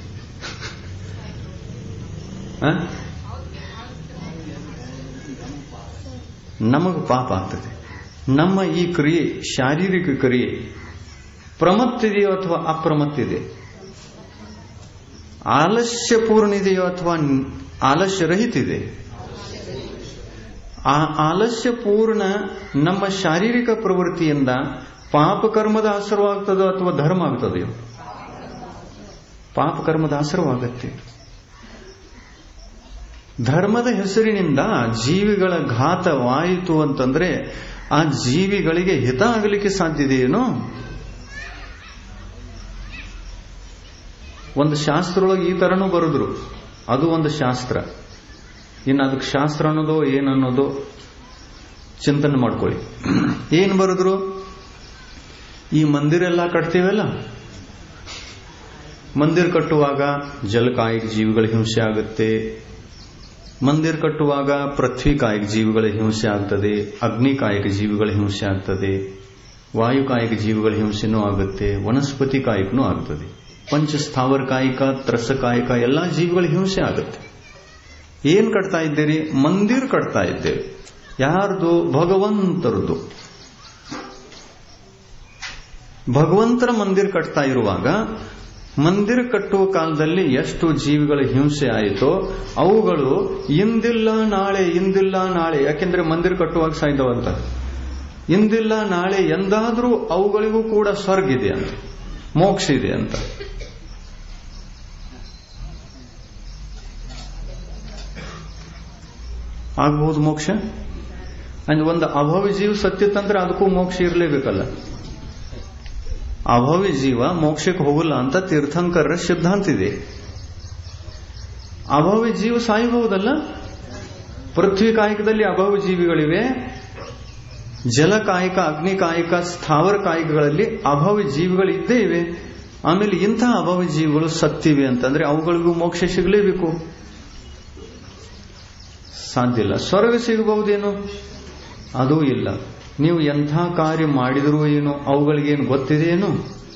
ನಮಗ ಪಾಪ ಆಗ್ತದೆ ನಮ್ಮ ಈ ಕ್ರಿಯೆ ಶಾರೀರಿಕ ಕ್ರಿಯೆ ಪ್ರಮತ್ತಿದೆಯೋ ಅಥವಾ ಅಪ್ರಮತ್ತಿದೆ ಆಲಸ್ಯಪೂರ್ಣ ಇದೆಯೋ ಅಥವಾ ಆಲಸ್ಯ ರಹಿತಿದೆ ಆ ಆಲಸ್ಯಪೂರ್ಣ ನಮ್ಮ ಶಾರೀರಿಕ ಪ್ರವೃತ್ತಿಯಿಂದ ಪಾಪಕರ್ಮದ ಆಸರವಾಗ್ತದೋ ಅಥವಾ ಧರ್ಮ ಆಗ್ತದೆಯೋ ಪಾಪಕರ್ಮದ ಆಸರವಾಗತ್ತೆ ಧರ್ಮದ ಹೆಸರಿನಿಂದ ಜೀವಿಗಳ ಘಾತವಾಯಿತು ಅಂತಂದ್ರೆ ಆ ಜೀವಿಗಳಿಗೆ ಹಿತ ಆಗಲಿಕ್ಕೆ ಸಾಧ್ಯತೆಯೇನೋ ಒಂದು ಶಾಸ್ತ್ರದೊಳಗೆ ಈ ತರನೂ ಬರೆದ್ರು ಅದು ಒಂದು ಶಾಸ್ತ್ರ ಇನ್ನು ಅದಕ್ಕೆ ಶಾಸ್ತ್ರ ಅನ್ನೋದು ಏನನ್ನೋದು ಚಿಂತನೆ ಮಾಡ್ಕೊಳ್ಳಿ ಏನ್ ಬರೆದ್ರು ಈ ಮಂದಿರೆಲ್ಲ ಕಟ್ತೀವಲ್ಲ ಮಂದಿರ ಕಟ್ಟುವಾಗ ಜಲಕಾಯಿಕ ಜೀವಿಗಳ ಹಿಂಸೆ ಆಗುತ್ತೆ ಮಂದಿರ ಕಟ್ಟುವಾಗ ಪೃಥ್ವಿ ಕಾಯಿಕ ಜೀವಿಗಳ ಹಿಂಸೆ ಆಗ್ತದೆ ಅಗ್ನಿ ಕಾಯಿಕ ಜೀವಿಗಳ ಹಿಂಸೆ ಆಗ್ತದೆ ವಾಯು ಕಾಯಿಕ ಜೀವಿಗಳ ಹಿಂಸೆನೂ ಆಗುತ್ತೆ ವನಸ್ಪತಿ ಕಾಯಿಕನೂ ಆಗ್ತದೆ ಪಂಚಸ್ಥಾವರ ಕಾಯಿಕ ತ್ರಸ ಕಾಯಿಕ ಎಲ್ಲಾ ಜೀವಿಗಳ ಹಿಂಸೆ ಆಗುತ್ತೆ ಏನ್ ಕಟ್ತಾ ಇದ್ದೀರಿ ಮಂದಿರ್ ಕಟ್ತಾ ಇದ್ದೇವೆ ಯಾರ್ದು ಭಗವಂತರದು ಭಗವಂತರ ಮಂದಿರ ಕಟ್ತಾ ಇರುವಾಗ ಮಂದಿರ ಕಟ್ಟುವ ಕಾಲದಲ್ಲಿ ಎಷ್ಟು ಜೀವಿಗಳ ಹಿಂಸೆ ಆಯಿತೋ ಅವುಗಳು ಇಂದಿಲ್ಲ ನಾಳೆ ಇಂದಿಲ್ಲ ನಾಳೆ ಯಾಕೆಂದ್ರೆ ಮಂದಿರ ಕಟ್ಟುವಾಗ ಸಾಯ್ತವಂತ ಇಂದಿಲ್ಲ ನಾಳೆ ಎಂದಾದ್ರೂ ಅವುಗಳಿಗೂ ಕೂಡ ಸ್ವರ್ಗ ಇದೆ ಅಂತ ಮೋಕ್ಷ ಇದೆ ಅಂತ ಆಗ್ಬಹುದು ಮೋಕ್ಷ ಅಂದ್ರೆ ಒಂದು ಅಭಾವಿ ಜೀವ ಸತ್ತಿತ್ತಂದ್ರೆ ಅದಕ್ಕೂ ಮೋಕ್ಷ ಇರಲೇಬೇಕಲ್ಲ ಅಭಾವಿ ಜೀವ ಮೋಕ್ಷಕ್ಕೆ ಹೋಗಲ್ಲ ಅಂತ ತೀರ್ಥಂಕರರ ಸಿದ್ಧಾಂತ ಇದೆ ಅಭಾವಿ ಜೀವ ಸಾಯಬಹುದಲ್ಲ ಪೃಥ್ವಿ ಕಾಯಕದಲ್ಲಿ ಅಭಾವಿ ಜೀವಿಗಳಿವೆ ಜಲಕಾಯಕ ಅಗ್ನಿಕಾಯಕ ಸ್ಥಾವರ ಕಾಯಕಗಳಲ್ಲಿ ಅಭಾವಿ ಜೀವಿಗಳು ಇದ್ದೇ ಇವೆ ಆಮೇಲೆ ಇಂತಹ ಅಭಾವಿ ಜೀವಿಗಳು ಸತ್ತಿವೆ ಅಂತಂದ್ರೆ ಅವುಗಳಿಗೂ ಮೋಕ್ಷ ಸಿಗಲೇಬೇಕು ಸಾಧ್ಯ ಇಲ್ಲ ಸ್ವರ್ಗ ಸಿಗಬಹುದೇನು ಅದೂ ಇಲ್ಲ ನೀವು ಎಂಥ ಕಾರ್ಯ ಮಾಡಿದರೂ ಏನು ಅವುಗಳಿಗೇನು ಗೊತ್ತಿದೆಯೇನು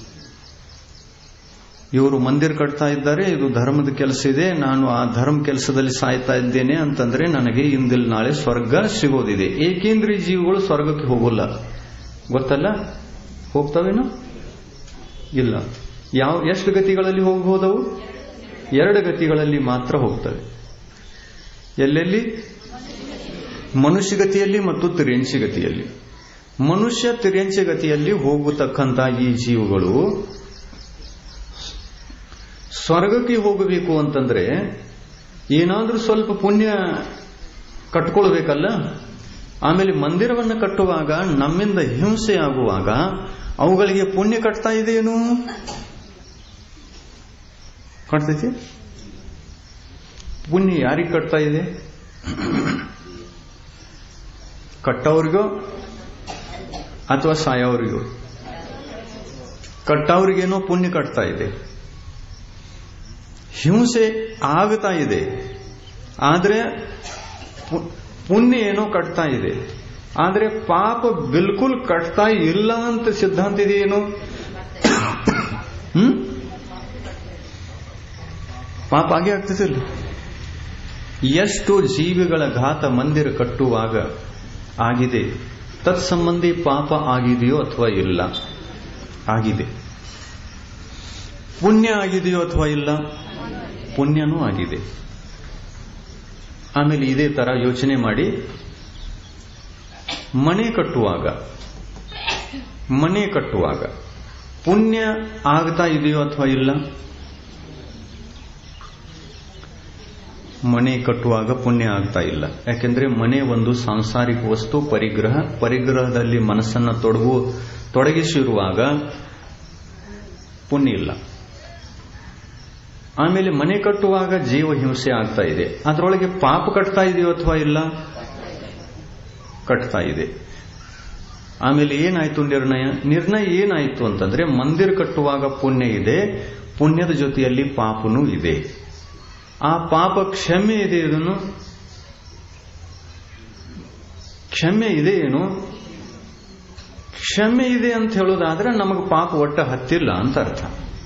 ಇವರು ಮಂದಿರ ಕಟ್ತಾ ಇದ್ದಾರೆ ಇದು ಧರ್ಮದ ಕೆಲಸ ಇದೆ ನಾನು ಆ ಧರ್ಮ ಕೆಲಸದಲ್ಲಿ ಸಾಯ್ತಾ ಇದ್ದೇನೆ ಅಂತಂದ್ರೆ ನನಗೆ ಇಂದಿಲ್ ನಾಳೆ ಸ್ವರ್ಗ ಸಿಗೋದಿದೆ ಏಕೇಂದ್ರೀಯ ಜೀವಿಗಳು ಸ್ವರ್ಗಕ್ಕೆ ಹೋಗಲ್ಲ ಗೊತ್ತಲ್ಲ ಹೋಗ್ತವೇನು ಇಲ್ಲ ಯಾವ ಎಷ್ಟು ಗತಿಗಳಲ್ಲಿ ಹೋಗಬಹುದವು ಎರಡು ಗತಿಗಳಲ್ಲಿ ಮಾತ್ರ ಹೋಗ್ತವೆ ಎಲ್ಲೆಲ್ಲಿ ಮನುಷ್ಯ ಗತಿಯಲ್ಲಿ ಮತ್ತು ತಿರ್ಯಂಚಿ ಗತಿಯಲ್ಲಿ ಮನುಷ್ಯ ತಿರ್ಯಂಚಿ ಗತಿಯಲ್ಲಿ ಹೋಗತಕ್ಕಂತ ಈ ಜೀವಗಳು ಸ್ವರ್ಗಕ್ಕೆ ಹೋಗಬೇಕು ಅಂತಂದ್ರೆ ಏನಾದ್ರೂ ಸ್ವಲ್ಪ ಪುಣ್ಯ ಕಟ್ಕೊಳ್ಬೇಕಲ್ಲ ಆಮೇಲೆ ಮಂದಿರವನ್ನು ಕಟ್ಟುವಾಗ ನಮ್ಮಿಂದ ಹಿಂಸೆ ಆಗುವಾಗ ಅವುಗಳಿಗೆ ಪುಣ್ಯ ಕಟ್ತಾ ಇದೆಯೇನು ಕಟ್ತೈತಿ ಪುಣ್ಯ ಯಾರಿಗೆ ಕಟ್ತಾ ಇದೆ ಕಟ್ಟವ್ರಿಗೋ ಅಥವಾ ಸಾಯೋರಿಗೋ ಕಟ್ಟವ್ರಿಗೇನೋ ಪುಣ್ಯ ಕಟ್ತಾ ಇದೆ ಹಿಂಸೆ ಆಗ್ತಾ ಇದೆ ಆದ್ರೆ ಪುಣ್ಯ ಏನೋ ಕಟ್ತಾ ಇದೆ ಆದ್ರೆ ಪಾಪ ಬಿಲ್ಕುಲ್ ಕಟ್ತಾ ಇಲ್ಲ ಅಂತ ಸಿದ್ಧಾಂತ ಇದೆಯೇನು ಹ್ಮ್ ಪಾಪ ಹಾಗೆ ಆಗ್ತದಿಲ್ಲ ಎಷ್ಟು ಜೀವಿಗಳ ಘಾತ ಮಂದಿರ ಕಟ್ಟುವಾಗ ಆಗಿದೆ ತತ್ಸಂಬಂಧಿ ಪಾಪ ಆಗಿದೆಯೋ ಅಥವಾ ಇಲ್ಲ ಆಗಿದೆ ಪುಣ್ಯ ಆಗಿದೆಯೋ ಅಥವಾ ಇಲ್ಲ ಪುಣ್ಯನೂ ಆಗಿದೆ ಆಮೇಲೆ ಇದೇ ತರ ಯೋಚನೆ ಮಾಡಿ ಮನೆ ಕಟ್ಟುವಾಗ ಮನೆ ಕಟ್ಟುವಾಗ ಪುಣ್ಯ ಆಗ್ತಾ ಇದೆಯೋ ಅಥವಾ ಇಲ್ಲ ಮನೆ ಕಟ್ಟುವಾಗ ಪುಣ್ಯ ಆಗ್ತಾ ಇಲ್ಲ ಯಾಕೆಂದ್ರೆ ಮನೆ ಒಂದು ಸಾಂಸಾರಿಕ ವಸ್ತು ಪರಿಗ್ರಹ ಪರಿಗ್ರಹದಲ್ಲಿ ಮನಸ್ಸನ್ನ ತೊಡಗು ತೊಡಗಿಸಿರುವಾಗ ಪುಣ್ಯ ಇಲ್ಲ ಆಮೇಲೆ ಮನೆ ಕಟ್ಟುವಾಗ ಜೀವ ಹಿಂಸೆ ಆಗ್ತಾ ಇದೆ ಅದರೊಳಗೆ ಪಾಪ ಕಟ್ತಾ ಇದೆಯೋ ಅಥವಾ ಇಲ್ಲ ಕಟ್ತಾ ಇದೆ ಆಮೇಲೆ ಏನಾಯ್ತು ನಿರ್ಣಯ ನಿರ್ಣಯ ಏನಾಯ್ತು ಅಂತಂದ್ರೆ ಮಂದಿರ ಕಟ್ಟುವಾಗ ಪುಣ್ಯ ಇದೆ ಪುಣ್ಯದ ಜೊತೆಯಲ್ಲಿ ಪಾಪನೂ ಇದೆ ಆ ಪಾಪ ಕ್ಷಮೆ ಇದೆ ಇದನ್ನು ಕ್ಷಮೆ ಇದೆ ಏನು ಕ್ಷಮೆ ಇದೆ ಅಂತ ಹೇಳೋದಾದ್ರೆ ನಮಗೆ ಪಾಪ ಒಟ್ಟ ಹತ್ತಿಲ್ಲ ಅಂತ ಅರ್ಥ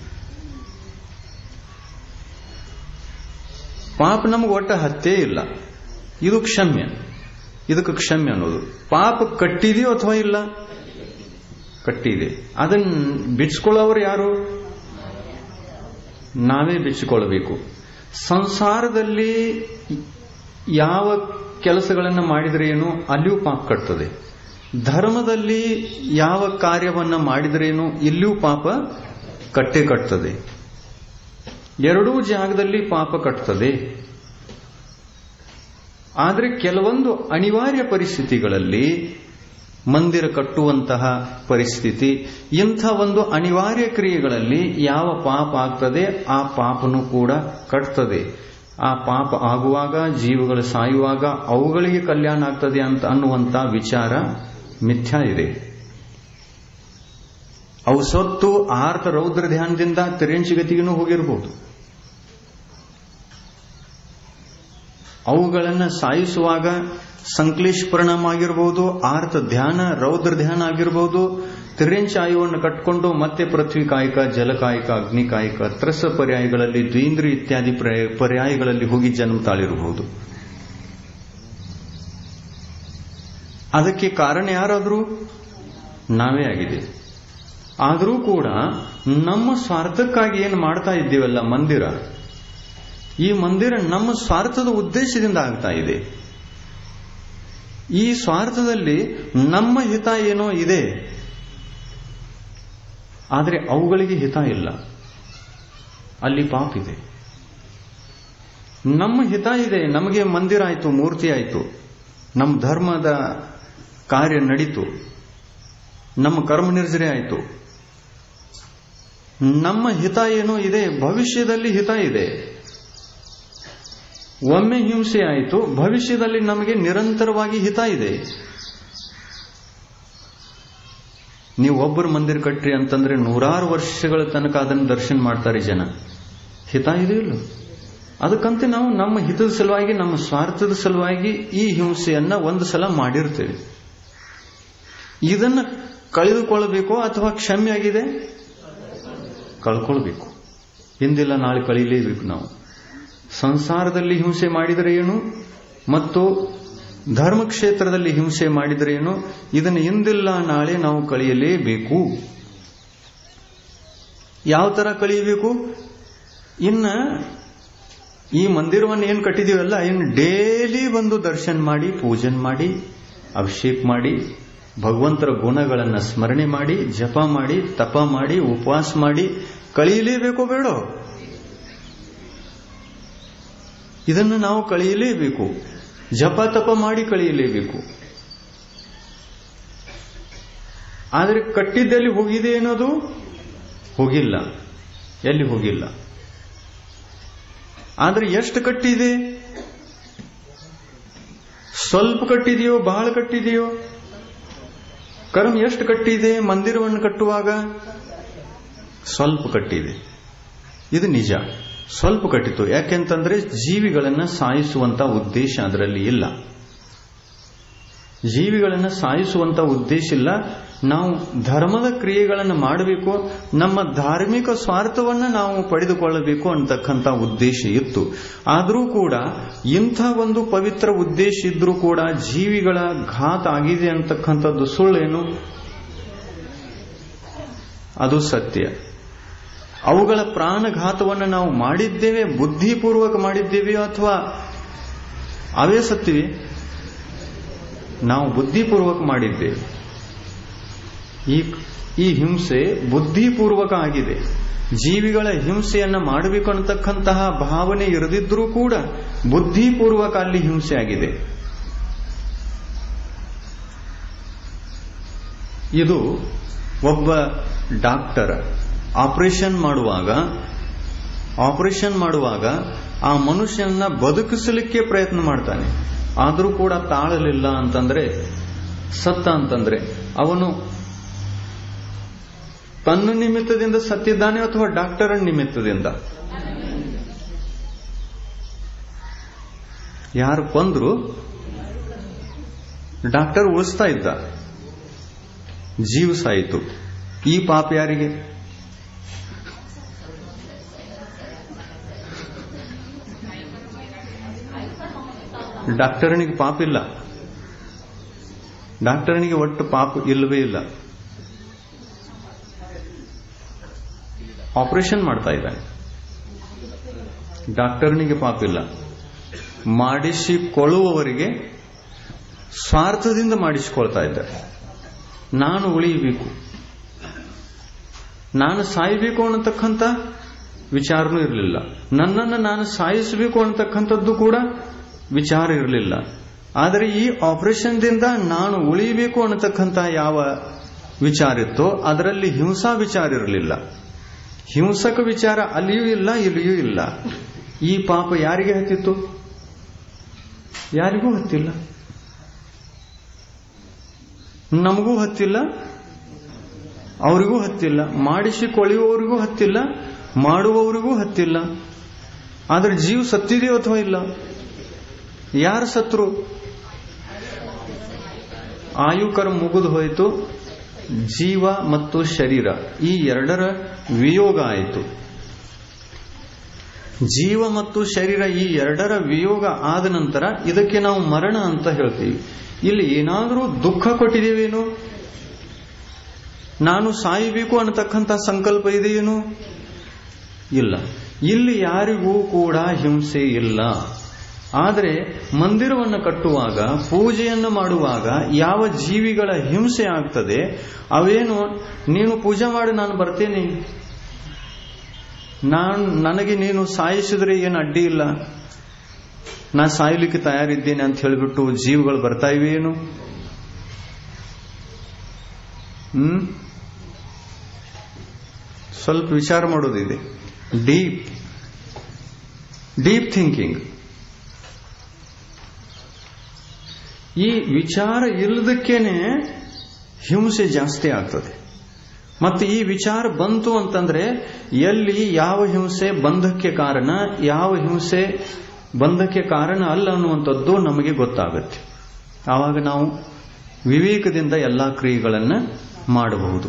ಪಾಪ ನಮಗೆ ಒಟ್ಟ ಹತ್ತೇ ಇಲ್ಲ ಇದು ಕ್ಷಮ್ಯ ಇದಕ್ಕೆ ಕ್ಷಮ್ಯ ಅನ್ನೋದು ಪಾಪ ಕಟ್ಟಿದೆಯೋ ಅಥವಾ ಇಲ್ಲ ಕಟ್ಟಿದೆ ಅದನ್ನ ಬಿಡಿಸ್ಕೊಳ್ಳೋರು ಯಾರು ನಾವೇ ಬಿಚ್ಚಿಕೊಳ್ಳಬೇಕು ಸಂಸಾರದಲ್ಲಿ ಯಾವ ಕೆಲಸಗಳನ್ನು ಮಾಡಿದ್ರೆ ಏನು ಅಲ್ಲಿಯೂ ಪಾಪ ಕಟ್ತದೆ ಧರ್ಮದಲ್ಲಿ ಯಾವ ಕಾರ್ಯವನ್ನ ಮಾಡಿದ್ರೇನು ಇಲ್ಲಿಯೂ ಪಾಪ ಕಟ್ಟೆ ಕಟ್ತದೆ ಎರಡೂ ಜಾಗದಲ್ಲಿ ಪಾಪ ಕಟ್ತದೆ ಆದರೆ ಕೆಲವೊಂದು ಅನಿವಾರ್ಯ ಪರಿಸ್ಥಿತಿಗಳಲ್ಲಿ ಮಂದಿರ ಕಟ್ಟುವಂತಹ ಪರಿಸ್ಥಿತಿ ಇಂಥ ಒಂದು ಅನಿವಾರ್ಯ ಕ್ರಿಯೆಗಳಲ್ಲಿ ಯಾವ ಪಾಪ ಆಗ್ತದೆ ಆ ಪಾಪನು ಕೂಡ ಕಟ್ತದೆ ಆ ಪಾಪ ಆಗುವಾಗ ಜೀವಗಳು ಸಾಯುವಾಗ ಅವುಗಳಿಗೆ ಕಲ್ಯಾಣ ಆಗ್ತದೆ ಅಂತ ಅನ್ನುವಂತ ವಿಚಾರ ಮಿಥ್ಯಾ ಇದೆ ಅವು ಸೊತ್ತು ಆರ್ತ ರೌದ್ರ ಧ್ಯಾನದಿಂದ ತಿರೆಂಚಿಗತಿಗೂ ಹೋಗಿರಬಹುದು ಅವುಗಳನ್ನು ಸಾಯಿಸುವಾಗ ಸಂಕ್ಲೇಶ್ ಪರಿಣಾಮ ಆಗಿರಬಹುದು ಆರ್ತ ಧ್ಯಾನ ರೌದ್ರ ಧ್ಯಾನ ಆಗಿರಬಹುದು ತಿರೆಂಚಾಯುವನ್ನು ಕಟ್ಕೊಂಡು ಮತ್ತೆ ಪೃಥ್ವಿ ಕಾಯಕ ಜಲಕಾಯಕ ಅಗ್ನಿಕಾಯಕ ತ್ರಸ ಪರ್ಯಾಯಗಳಲ್ಲಿ ದ್ವೀಂದ್ರಿ ಇತ್ಯಾದಿ ಪರ್ಯಾಯಗಳಲ್ಲಿ ಹೋಗಿ ಜನ್ಮ ತಾಳಿರಬಹುದು ಅದಕ್ಕೆ ಕಾರಣ ಯಾರಾದರೂ ನಾವೇ ಆಗಿದೆ ಆದರೂ ಕೂಡ ನಮ್ಮ ಸ್ವಾರ್ಥಕ್ಕಾಗಿ ಏನು ಮಾಡ್ತಾ ಇದ್ದೀವಲ್ಲ ಮಂದಿರ ಈ ಮಂದಿರ ನಮ್ಮ ಸ್ವಾರ್ಥದ ಉದ್ದೇಶದಿಂದ ಆಗ್ತಾ ಇದೆ ಈ ಸ್ವಾರ್ಥದಲ್ಲಿ ನಮ್ಮ ಹಿತ ಏನೋ ಇದೆ ಆದರೆ ಅವುಗಳಿಗೆ ಹಿತ ಇಲ್ಲ ಅಲ್ಲಿ ಪಾಪ ಇದೆ ನಮ್ಮ ಹಿತ ಇದೆ ನಮಗೆ ಮಂದಿರ ಆಯ್ತು ಮೂರ್ತಿ ಆಯ್ತು ನಮ್ಮ ಧರ್ಮದ ಕಾರ್ಯ ನಡೀತು ನಮ್ಮ ಕರ್ಮ ನಿರ್ಜರೆ ಆಯಿತು ನಮ್ಮ ಹಿತ ಏನೋ ಇದೆ ಭವಿಷ್ಯದಲ್ಲಿ ಹಿತ ಇದೆ ಒಮ್ಮೆ ಹಿಂಸೆ ಆಯಿತು ಭವಿಷ್ಯದಲ್ಲಿ ನಮಗೆ ನಿರಂತರವಾಗಿ ಹಿತ ಇದೆ ನೀವು ಒಬ್ಬರು ಮಂದಿರ ಕಟ್ರಿ ಅಂತಂದ್ರೆ ನೂರಾರು ವರ್ಷಗಳ ತನಕ ಅದನ್ನು ದರ್ಶನ ಮಾಡ್ತಾರೆ ಜನ ಹಿತ ಇದೆ ಇಲ್ಲ ಅದಕ್ಕಂತೆ ನಾವು ನಮ್ಮ ಹಿತದ ಸಲುವಾಗಿ ನಮ್ಮ ಸ್ವಾರ್ಥದ ಸಲುವಾಗಿ ಈ ಹಿಂಸೆಯನ್ನ ಒಂದು ಸಲ ಮಾಡಿರ್ತೇವೆ ಇದನ್ನ ಕಳೆದುಕೊಳ್ಳಬೇಕೋ ಅಥವಾ ಕ್ಷಮ್ಯಾಗಿದೆ ಕಳ್ಕೊಳ್ಬೇಕು ಹಿಂದಿಲ್ಲ ನಾಳೆ ಕಳೀಲೇಬೇಕು ನಾವು ಸಂಸಾರದಲ್ಲಿ ಹಿಂಸೆ ಮಾಡಿದರೆ ಏನು ಮತ್ತು ಧರ್ಮಕ್ಷೇತ್ರದಲ್ಲಿ ಹಿಂಸೆ ಮಾಡಿದರೆ ಏನು ಇದನ್ನು ಇಂದಿಲ್ಲ ನಾಳೆ ನಾವು ಕಳೆಯಲೇಬೇಕು ಯಾವ ತರ ಕಳೆಯಬೇಕು ಇನ್ನ ಈ ಮಂದಿರವನ್ನು ಏನು ಕಟ್ಟಿದೀವಲ್ಲ ಇನ್ನು ಡೈಲಿ ಬಂದು ದರ್ಶನ ಮಾಡಿ ಪೂಜನ್ ಮಾಡಿ ಅಭಿಷೇಕ್ ಮಾಡಿ ಭಗವಂತರ ಗುಣಗಳನ್ನು ಸ್ಮರಣೆ ಮಾಡಿ ಜಪ ಮಾಡಿ ತಪ ಮಾಡಿ ಉಪವಾಸ ಮಾಡಿ ಕಳೆಯಲೇಬೇಕೋ ಬೇಡೋ ಇದನ್ನು ನಾವು ಕಳೆಯಲೇಬೇಕು ಜಪ ತಪ ಮಾಡಿ ಕಳೆಯಲೇಬೇಕು ಆದರೆ ಕಟ್ಟಿದ್ದಲ್ಲಿ ಹೋಗಿದೆ ಅನ್ನೋದು ಹೋಗಿಲ್ಲ ಎಲ್ಲಿ ಹೋಗಿಲ್ಲ ಆದರೆ ಎಷ್ಟು ಕಟ್ಟಿದೆ ಸ್ವಲ್ಪ ಕಟ್ಟಿದೆಯೋ ಬಹಳ ಕಟ್ಟಿದೆಯೋ ಕರ್ಮ ಎಷ್ಟು ಕಟ್ಟಿದೆ ಮಂದಿರವನ್ನು ಕಟ್ಟುವಾಗ ಸ್ವಲ್ಪ ಕಟ್ಟಿದೆ ಇದು ನಿಜ ಸ್ವಲ್ಪ ಕಟ್ಟಿತು ಯಾಕೆಂತಂದ್ರೆ ಜೀವಿಗಳನ್ನ ಸಾಯಿಸುವಂತ ಉದ್ದೇಶ ಅದರಲ್ಲಿ ಇಲ್ಲ ಜೀವಿಗಳನ್ನ ಸಾಯಿಸುವಂತ ಉದ್ದೇಶ ಇಲ್ಲ ನಾವು ಧರ್ಮದ ಕ್ರಿಯೆಗಳನ್ನು ಮಾಡಬೇಕು ನಮ್ಮ ಧಾರ್ಮಿಕ ಸ್ವಾರ್ಥವನ್ನ ನಾವು ಪಡೆದುಕೊಳ್ಳಬೇಕು ಅಂತಕ್ಕಂಥ ಉದ್ದೇಶ ಇತ್ತು ಆದರೂ ಕೂಡ ಇಂಥ ಒಂದು ಪವಿತ್ರ ಉದ್ದೇಶ ಇದ್ರೂ ಕೂಡ ಜೀವಿಗಳ ಘಾತ ಆಗಿದೆ ಅಂತಕ್ಕಂಥದ್ದು ಸುಳ್ಳೇನು ಅದು ಸತ್ಯ ಅವುಗಳ ಪ್ರಾಣಘಾತವನ್ನು ನಾವು ಮಾಡಿದ್ದೇವೆ ಬುದ್ಧಿಪೂರ್ವಕ ಮಾಡಿದ್ದೇವೆ ಅಥವಾ ಅವೇ ಸತ್ತಿವೆ ನಾವು ಬುದ್ಧಿಪೂರ್ವಕ ಮಾಡಿದ್ದೇವೆ ಈ ಈ ಹಿಂಸೆ ಬುದ್ಧಿಪೂರ್ವಕ ಆಗಿದೆ ಜೀವಿಗಳ ಹಿಂಸೆಯನ್ನ ಮಾಡಬೇಕು ಅನ್ನತಕ್ಕಂತಹ ಭಾವನೆ ಇರದಿದ್ರೂ ಕೂಡ ಬುದ್ಧಿಪೂರ್ವಕ ಅಲ್ಲಿ ಹಿಂಸೆ ಆಗಿದೆ ಇದು ಒಬ್ಬ ಡಾಕ್ಟರ್ ಆಪರೇಷನ್ ಮಾಡುವಾಗ ಆಪರೇಷನ್ ಮಾಡುವಾಗ ಆ ಮನುಷ್ಯನ ಬದುಕಿಸಲಿಕ್ಕೆ ಪ್ರಯತ್ನ ಮಾಡ್ತಾನೆ ಆದರೂ ಕೂಡ ತಾಳಲಿಲ್ಲ ಅಂತಂದ್ರೆ ಸತ್ತ ಅಂತಂದ್ರೆ ಅವನು ತನ್ನ ನಿಮಿತ್ತದಿಂದ ಸತ್ತಿದ್ದಾನೆ ಅಥವಾ ಡಾಕ್ಟರ್ ನಿಮಿತ್ತದಿಂದ ಯಾರು ಕೊಂದ್ರು ಡಾಕ್ಟರ್ ಉಳಿಸ್ತಾ ಇದ್ದ ಜೀವ ಸಾಯಿತು ಈ ಪಾಪ ಯಾರಿಗೆ ಡಾಕ್ಟರನಿಗೆ ಪಾಪ ಇಲ್ಲ ಡಾಕ್ಟರನಿಗೆ ಒಟ್ಟು ಪಾಪ ಇಲ್ಲವೇ ಇಲ್ಲ ಆಪರೇಷನ್ ಮಾಡ್ತಾ ಇದ್ದಾನೆ ಡಾಕ್ಟರ್ನಿಗೆ ಪಾಪ ಇಲ್ಲ ಮಾಡಿಸಿಕೊಳ್ಳುವವರಿಗೆ ಸ್ವಾರ್ಥದಿಂದ ಮಾಡಿಸಿಕೊಳ್ತಾ ಇದ್ದಾರೆ ನಾನು ಉಳಿಯಬೇಕು ನಾನು ಸಾಯಬೇಕು ಅನ್ನತಕ್ಕಂಥ ವಿಚಾರನೂ ಇರಲಿಲ್ಲ ನನ್ನನ್ನು ನಾನು ಸಾಯಿಸಬೇಕು ಅನ್ನತಕ್ಕಂಥದ್ದು ಕೂಡ ವಿಚಾರ ಇರಲಿಲ್ಲ ಆದರೆ ಈ ಆಪರೇಷನ್ದಿಂದ ನಾನು ಉಳಿಯಬೇಕು ಅನ್ನತಕ್ಕಂಥ ಯಾವ ವಿಚಾರ ಇತ್ತೋ ಅದರಲ್ಲಿ ಹಿಂಸಾ ವಿಚಾರ ಇರಲಿಲ್ಲ ಹಿಂಸಕ ವಿಚಾರ ಅಲ್ಲಿಯೂ ಇಲ್ಲ ಇಲ್ಲಿಯೂ ಇಲ್ಲ ಈ ಪಾಪ ಯಾರಿಗೆ ಹತ್ತಿತ್ತು ಯಾರಿಗೂ ಹತ್ತಿಲ್ಲ ನಮಗೂ ಹತ್ತಿಲ್ಲ ಅವರಿಗೂ ಹತ್ತಿಲ್ಲ ಮಾಡಿಸಿಕೊಳ್ಳುವವರಿಗೂ ಹತ್ತಿಲ್ಲ ಮಾಡುವವರಿಗೂ ಹತ್ತಿಲ್ಲ ಆದರೆ ಜೀವ ಸತ್ತಿದೆಯೋ ಅಥವಾ ಇಲ್ಲ ಯಾರು ಸತ್ರು ಆಯುಕರ ಮುಗಿದು ಹೋಯಿತು ಜೀವ ಮತ್ತು ಶರೀರ ಈ ಎರಡರ ವಿಯೋಗ ಆಯಿತು ಜೀವ ಮತ್ತು ಶರೀರ ಈ ಎರಡರ ವಿಯೋಗ ಆದ ನಂತರ ಇದಕ್ಕೆ ನಾವು ಮರಣ ಅಂತ ಹೇಳ್ತೀವಿ ಇಲ್ಲಿ ಏನಾದರೂ ದುಃಖ ಕೊಟ್ಟಿದ್ದೇವೇನು ನಾನು ಸಾಯಬೇಕು ಅನ್ನತಕ್ಕಂಥ ಸಂಕಲ್ಪ ಇದೆಯೇನು ಇಲ್ಲ ಇಲ್ಲಿ ಯಾರಿಗೂ ಕೂಡ ಹಿಂಸೆ ಇಲ್ಲ ಆದರೆ ಮಂದಿರವನ್ನು ಕಟ್ಟುವಾಗ ಪೂಜೆಯನ್ನು ಮಾಡುವಾಗ ಯಾವ ಜೀವಿಗಳ ಹಿಂಸೆ ಆಗ್ತದೆ ಅವೇನು ನೀನು ಪೂಜೆ ಮಾಡಿ ನಾನು ಬರ್ತೇನೆ ನಾನು ನನಗೆ ನೀನು ಸಾಯಿಸಿದ್ರೆ ಏನು ಅಡ್ಡಿ ಇಲ್ಲ ನಾ ಸಾಯ್ಲಿಕ್ಕೆ ತಯಾರಿದ್ದೇನೆ ಅಂತ ಹೇಳಿಬಿಟ್ಟು ಜೀವಗಳು ಬರ್ತಾ ಇವೆ ಏನು ಹ್ಮ್ ಸ್ವಲ್ಪ ವಿಚಾರ ಮಾಡೋದಿದೆ ಡೀಪ್ ಡೀಪ್ ಥಿಂಕಿಂಗ್ ಈ ವಿಚಾರ ಇಲ್ಲದಕ್ಕೇನೆ ಹಿಂಸೆ ಜಾಸ್ತಿ ಆಗ್ತದೆ ಮತ್ತೆ ಈ ವಿಚಾರ ಬಂತು ಅಂತಂದ್ರೆ ಎಲ್ಲಿ ಯಾವ ಹಿಂಸೆ ಬಂಧಕ್ಕೆ ಕಾರಣ ಯಾವ ಹಿಂಸೆ ಬಂಧಕ್ಕೆ ಕಾರಣ ಅಲ್ಲ ಅನ್ನುವಂಥದ್ದು ನಮಗೆ ಗೊತ್ತಾಗುತ್ತೆ ಆವಾಗ ನಾವು ವಿವೇಕದಿಂದ ಎಲ್ಲಾ ಕ್ರಿಯೆಗಳನ್ನು ಮಾಡಬಹುದು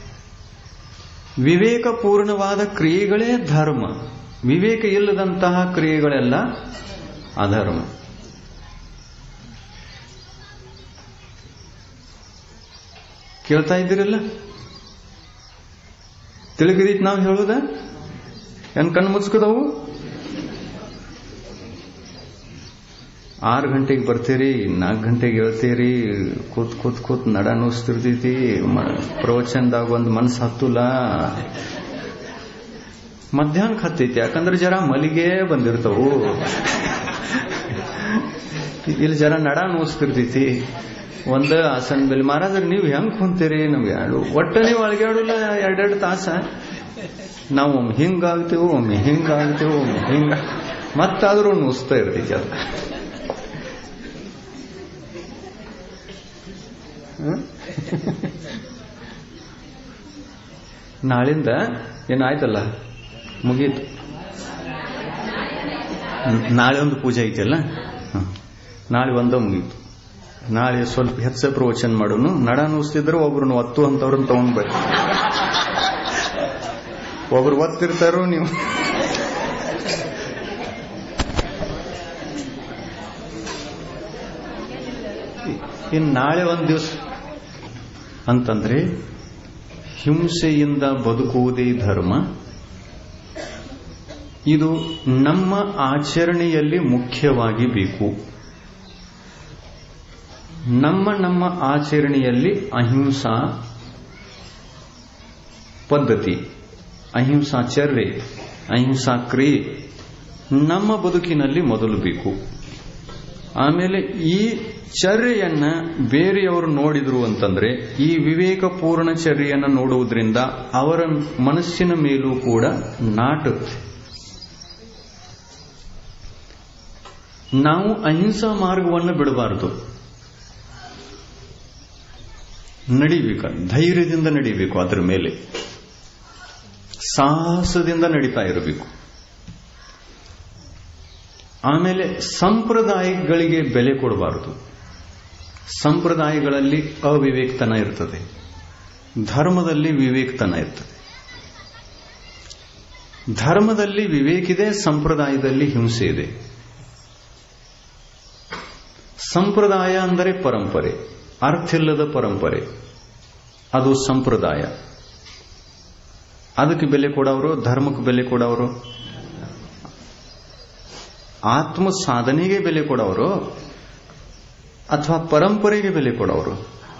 ವಿವೇಕಪೂರ್ಣವಾದ ಕ್ರಿಯೆಗಳೇ ಧರ್ಮ ವಿವೇಕ ಇಲ್ಲದಂತಹ ಕ್ರಿಯೆಗಳೆಲ್ಲ ಅಧರ್ಮ ಕೇಳ್ತಾ ಇದ್ದೀರಲ್ಲ ತಿಳಿಗಿದೀತ್ ನಾವು ಹೇಳುದ ಏನ್ ಕಣ್ಣು ಮುಚ್ಕೋದವು ಆರು ಗಂಟೆಗೆ ಬರ್ತೀರಿ ನಾಲ್ಕು ಗಂಟೆಗೆ ಹೇಳ್ತೀರಿ ಕೂತ್ ಕೂತ್ ಕೂತ್ ನಡ ನುಸ್ತಿರ್ತೈತಿ ಪ್ರವಚನದಾಗ ಒಂದು ಮನ್ಸು ಹತ್ತುಲ್ಲ ಮಧ್ಯಾಹ್ನಕ್ಕೆ ಹತ್ತೈತಿ ಯಾಕಂದ್ರೆ ಜರ ಮಲಿಗೆ ಬಂದಿರ್ತವು ಇಲ್ಲಿ ಜರ ನಡ ನೋಸ್ತಿರ್ತೈತಿ ಒಂದ ಆಸನ ಬೆಲೆ ಮಹಾರಾಜರ್ ನೀವು ಹೆಂಗ್ ಕುಂತೀರಿ ನಮ್ಗೆ ಎರಡು ಒಟ್ಟ ನೀವು ಅಳಗ್ಯಾಡಲ್ಲ ಎರಡೆರಡು ತಾಸ ನಾವು ಒಮ್ಮೆ ಹಿಂಗಾಗ್ತೇವೆ ಒಮ್ಮೆ ಹಿಂಗಾಗ್ತೇವೆ ಒಮ್ಮೆ ಹಿಂಗ ಮತ್ತಾದ್ರೂ ನುಸ್ತಾ ಇರ್ತೈತಿ ಅದು ನಾಳಿಂದ ಏನಾಯ್ತಲ್ಲ ಮುಗೀತು ನಾಳೆ ಒಂದು ಪೂಜೆ ಐತಲ್ಲ ನಾಳೆ ಒಂದ ಮುಗೀತು ನಾಳೆ ಸ್ವಲ್ಪ ಹೆಚ್ಚ ಪ್ರವಚನ ಮಾಡೋನು ನಡ ನುಸ್ತಿದ್ರೆ ಒಬ್ರನ್ನ ಒತ್ತು ಅಂತವ್ರನ್ನ ತಗೊಂಡ್ಬೇಕು ಒಬ್ರು ಒತ್ತಿರ್ತಾರೋ ನೀವು ಇನ್ ನಾಳೆ ಒಂದ್ ದಿವಸ ಅಂತಂದ್ರೆ ಹಿಂಸೆಯಿಂದ ಬದುಕುವುದೇ ಧರ್ಮ ಇದು ನಮ್ಮ ಆಚರಣೆಯಲ್ಲಿ ಮುಖ್ಯವಾಗಿ ಬೇಕು ನಮ್ಮ ನಮ್ಮ ಆಚರಣೆಯಲ್ಲಿ ಅಹಿಂಸಾ ಪದ್ಧತಿ ಅಹಿಂಸಾಚರ್ಯ ಅಹಿಂಸಾ ಕ್ರಿಯೆ ನಮ್ಮ ಬದುಕಿನಲ್ಲಿ ಮೊದಲು ಬೇಕು ಆಮೇಲೆ ಈ ಚರ್ಯೆಯನ್ನ ಬೇರೆಯವರು ನೋಡಿದ್ರು ಅಂತಂದ್ರೆ ಈ ವಿವೇಕಪೂರ್ಣ ಚರ್ಯೆಯನ್ನ ನೋಡುವುದರಿಂದ ಅವರ ಮನಸ್ಸಿನ ಮೇಲೂ ಕೂಡ ನಾಟುತ್ತೆ ನಾವು ಅಹಿಂಸಾ ಮಾರ್ಗವನ್ನು ಬಿಡಬಾರದು ನಡಿಬೇಕು ಧೈರ್ಯದಿಂದ ನಡಿಬೇಕು ಅದರ ಮೇಲೆ ಸಾಹಸದಿಂದ ನಡೀತಾ ಇರಬೇಕು ಆಮೇಲೆ ಸಂಪ್ರದಾಯಗಳಿಗೆ ಬೆಲೆ ಕೊಡಬಾರದು ಸಂಪ್ರದಾಯಗಳಲ್ಲಿ ಅವಿವೇಕ್ತನ ಇರ್ತದೆ ಧರ್ಮದಲ್ಲಿ ವಿವೇಕ್ತನ ಇರ್ತದೆ ಧರ್ಮದಲ್ಲಿ ವಿವೇಕಿದೆ ಸಂಪ್ರದಾಯದಲ್ಲಿ ಹಿಂಸೆ ಇದೆ ಸಂಪ್ರದಾಯ ಅಂದರೆ ಪರಂಪರೆ ಅರ್ಥಿಲ್ಲದ ಪರಂಪರೆ ಅದು ಸಂಪ್ರದಾಯ ಅದಕ್ಕೆ ಬೆಲೆ ಕೊಡೋರು ಧರ್ಮಕ್ಕೆ ಬೆಲೆ ಕೊಡೋರು ಆತ್ಮ ಸಾಧನೆಗೆ ಬೆಲೆ ಕೊಡೋರು ಅಥವಾ ಪರಂಪರೆಗೆ ಬೆಲೆ ಕೊಡೋರು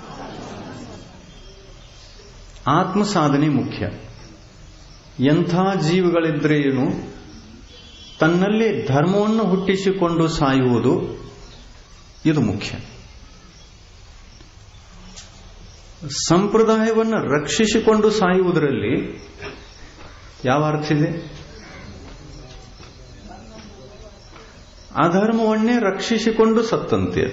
ಆತ್ಮ ಸಾಧನೆ ಮುಖ್ಯ ಎಂಥ ಜೀವಿಗಳಿದ್ರೆ ಏನು ತನ್ನಲ್ಲಿ ಧರ್ಮವನ್ನು ಹುಟ್ಟಿಸಿಕೊಂಡು ಸಾಯುವುದು ಇದು ಮುಖ್ಯ ಸಂಪ್ರದಾಯವನ್ನು ರಕ್ಷಿಸಿಕೊಂಡು ಸಾಯುವುದರಲ್ಲಿ ಯಾವ ಅರ್ಥ ಇದೆ ಅಧರ್ಮವನ್ನೇ ರಕ್ಷಿಸಿಕೊಂಡು ಸತ್ತಂತೆ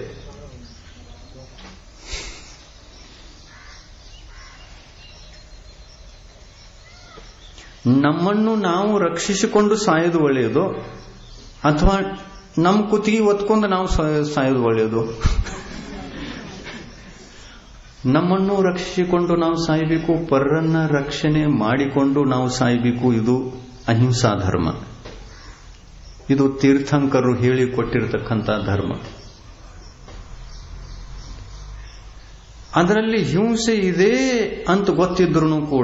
ನಮ್ಮನ್ನು ನಾವು ರಕ್ಷಿಸಿಕೊಂಡು ಸಾಯೋದು ಒಳ್ಳೆಯದು ಅಥವಾ ನಮ್ಮ ಕುತ್ತಿಗೆ ಒತ್ಕೊಂಡು ನಾವು ಸಾಯೋದು ಒಳ್ಳೆಯದು ನಮ್ಮನ್ನು ರಕ್ಷಿಸಿಕೊಂಡು ನಾವು ಸಾಯಬೇಕು ಪರರನ್ನ ರಕ್ಷಣೆ ಮಾಡಿಕೊಂಡು ನಾವು ಸಾಯಬೇಕು ಇದು ಅಹಿಂಸಾ ಧರ್ಮ ಇದು ತೀರ್ಥಂಕರು ಹೇಳಿಕೊಟ್ಟಿರತಕ್ಕಂಥ ಧರ್ಮ ಅದರಲ್ಲಿ ಹಿಂಸೆ ಇದೆ ಅಂತ ಗೊತ್ತಿದ್ರು ಕೂಡ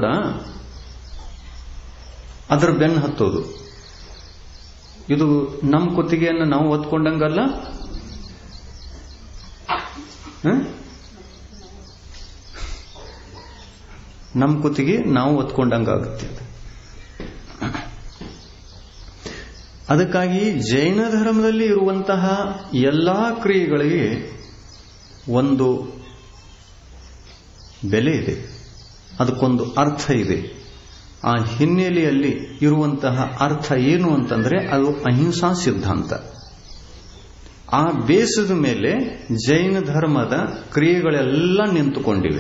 ಅದರ ಬೆನ್ನು ಹತ್ತೋದು ಇದು ನಮ್ಮ ಕುತ್ತಿಗೆಯನ್ನು ನಾವು ಒತ್ಕೊಂಡಂಗಲ್ಲ ನಮ್ಮ ಕುತ್ತಿಗೆ ನಾವು ಒತ್ಕೊಂಡಂಗಾಗುತ್ತೆ ಅದಕ್ಕಾಗಿ ಜೈನ ಧರ್ಮದಲ್ಲಿ ಇರುವಂತಹ ಎಲ್ಲಾ ಕ್ರಿಯೆಗಳಿಗೆ ಒಂದು ಬೆಲೆ ಇದೆ ಅದಕ್ಕೊಂದು ಅರ್ಥ ಇದೆ ಆ ಹಿನ್ನೆಲೆಯಲ್ಲಿ ಇರುವಂತಹ ಅರ್ಥ ಏನು ಅಂತಂದ್ರೆ ಅದು ಅಹಿಂಸಾ ಸಿದ್ಧಾಂತ ಆ ಬೇಸದ ಮೇಲೆ ಜೈನ ಧರ್ಮದ ಕ್ರಿಯೆಗಳೆಲ್ಲ ನಿಂತುಕೊಂಡಿವೆ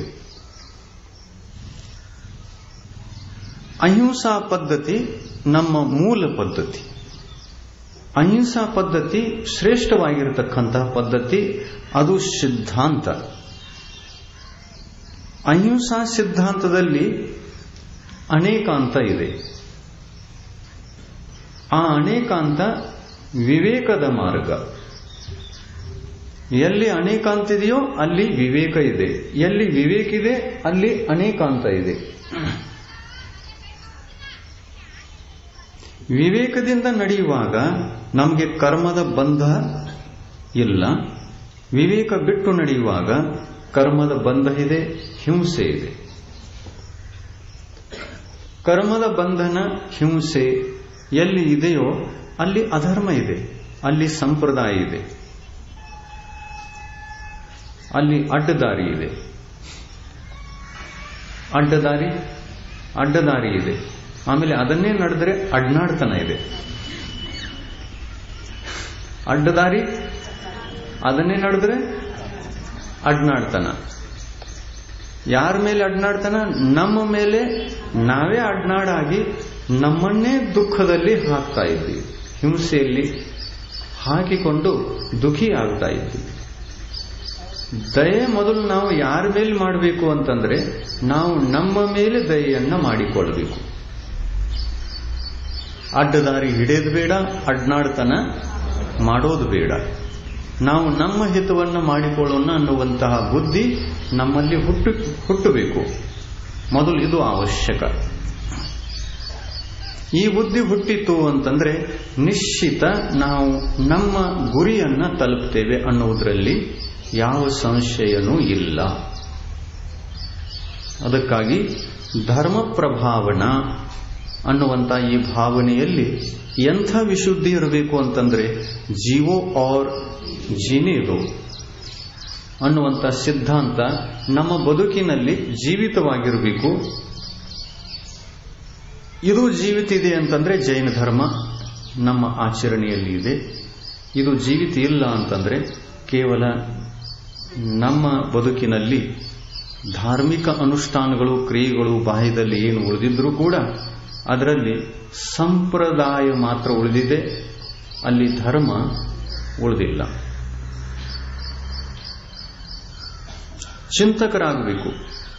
ಅಹಿಂಸಾ ಪದ್ಧತಿ ನಮ್ಮ ಮೂಲ ಪದ್ಧತಿ ಅಹಿಂಸಾ ಪದ್ಧತಿ ಶ್ರೇಷ್ಠವಾಗಿರತಕ್ಕಂತಹ ಪದ್ಧತಿ ಅದು ಸಿದ್ಧಾಂತ ಅಹಿಂಸಾ ಸಿದ್ಧಾಂತದಲ್ಲಿ ಅನೇಕಾಂತ ಇದೆ ಆ ಅನೇಕಾಂತ ವಿವೇಕದ ಮಾರ್ಗ ಎಲ್ಲಿ ಅನೇಕಾಂತ ಇದೆಯೋ ಅಲ್ಲಿ ವಿವೇಕ ಇದೆ ಎಲ್ಲಿ ವಿವೇಕ ಇದೆ ಅಲ್ಲಿ ಅನೇಕಾಂತ ಇದೆ ವಿವೇಕದಿಂದ ನಡೆಯುವಾಗ ನಮಗೆ ಕರ್ಮದ ಬಂಧ ಇಲ್ಲ ವಿವೇಕ ಬಿಟ್ಟು ನಡೆಯುವಾಗ ಕರ್ಮದ ಬಂಧ ಇದೆ ಹಿಂಸೆ ಇದೆ ಕರ್ಮದ ಬಂಧನ ಹಿಂಸೆ ಎಲ್ಲಿ ಇದೆಯೋ ಅಲ್ಲಿ ಅಧರ್ಮ ಇದೆ ಅಲ್ಲಿ ಸಂಪ್ರದಾಯ ಇದೆ ಅಲ್ಲಿ ಅಡ್ಡದಾರಿ ಇದೆ ಅಡ್ಡದಾರಿ ಅಡ್ಡದಾರಿ ಇದೆ ಆಮೇಲೆ ಅದನ್ನೇ ನಡೆದ್ರೆ ಅಡ್ನಾಡ್ತನ ಇದೆ ಅಡ್ಡದಾರಿ ಅದನ್ನೇ ನಡೆದ್ರೆ ಅಡ್ನಾಡ್ತನ ಯಾರ ಮೇಲೆ ಅಡ್ನಾಡ್ತನ ನಮ್ಮ ಮೇಲೆ ನಾವೇ ಅಡ್ನಾಡಾಗಿ ನಮ್ಮನ್ನೇ ದುಃಖದಲ್ಲಿ ಹಾಕ್ತಾ ಇದ್ದೀವಿ ಹಿಂಸೆಯಲ್ಲಿ ಹಾಕಿಕೊಂಡು ದುಃಖಿ ಆಗ್ತಾ ಇದ್ದೀವಿ ದಯೆ ಮೊದಲು ನಾವು ಯಾರ ಮೇಲೆ ಮಾಡಬೇಕು ಅಂತಂದ್ರೆ ನಾವು ನಮ್ಮ ಮೇಲೆ ದಯೆಯನ್ನ ಮಾಡಿಕೊಳ್ಳಬೇಕು ಅಡ್ಡದಾರಿ ಹಿಡಿಯೋದು ಬೇಡ ಅಡ್ನಾಡ್ತನ ಮಾಡೋದು ಬೇಡ ನಾವು ನಮ್ಮ ಹಿತವನ್ನು ಮಾಡಿಕೊಳ್ಳೋಣ ಅನ್ನುವಂತಹ ಬುದ್ಧಿ ನಮ್ಮಲ್ಲಿ ಹುಟ್ಟು ಹುಟ್ಟಬೇಕು ಮೊದಲು ಇದು ಅವಶ್ಯಕ ಈ ಬುದ್ಧಿ ಹುಟ್ಟಿತು ಅಂತಂದ್ರೆ ನಿಶ್ಚಿತ ನಾವು ನಮ್ಮ ಗುರಿಯನ್ನ ತಲುಪ್ತೇವೆ ಅನ್ನುವುದರಲ್ಲಿ ಯಾವ ಸಂಶಯನೂ ಇಲ್ಲ ಅದಕ್ಕಾಗಿ ಧರ್ಮ ಪ್ರಭಾವನ ಅನ್ನುವಂಥ ಈ ಭಾವನೆಯಲ್ಲಿ ಎಂಥ ವಿಶುದ್ಧಿ ಇರಬೇಕು ಅಂತಂದ್ರೆ ಜೀವೋ ಔರ್ ಜೀನೇದು ಅನ್ನುವಂಥ ಸಿದ್ಧಾಂತ ನಮ್ಮ ಬದುಕಿನಲ್ಲಿ ಜೀವಿತವಾಗಿರಬೇಕು ಇದು ಜೀವಿತ ಇದೆ ಅಂತಂದ್ರೆ ಜೈನ ಧರ್ಮ ನಮ್ಮ ಆಚರಣೆಯಲ್ಲಿ ಇದೆ ಇದು ಜೀವಿತ ಇಲ್ಲ ಅಂತಂದ್ರೆ ಕೇವಲ ನಮ್ಮ ಬದುಕಿನಲ್ಲಿ ಧಾರ್ಮಿಕ ಅನುಷ್ಠಾನಗಳು ಕ್ರಿಯೆಗಳು ಬಾಹ್ಯದಲ್ಲಿ ಏನು ಉಳಿದಿದ್ರೂ ಕೂಡ ಅದರಲ್ಲಿ ಸಂಪ್ರದಾಯ ಮಾತ್ರ ಉಳಿದಿದೆ ಅಲ್ಲಿ ಧರ್ಮ ಉಳಿದಿಲ್ಲ ಚಿಂತಕರಾಗಬೇಕು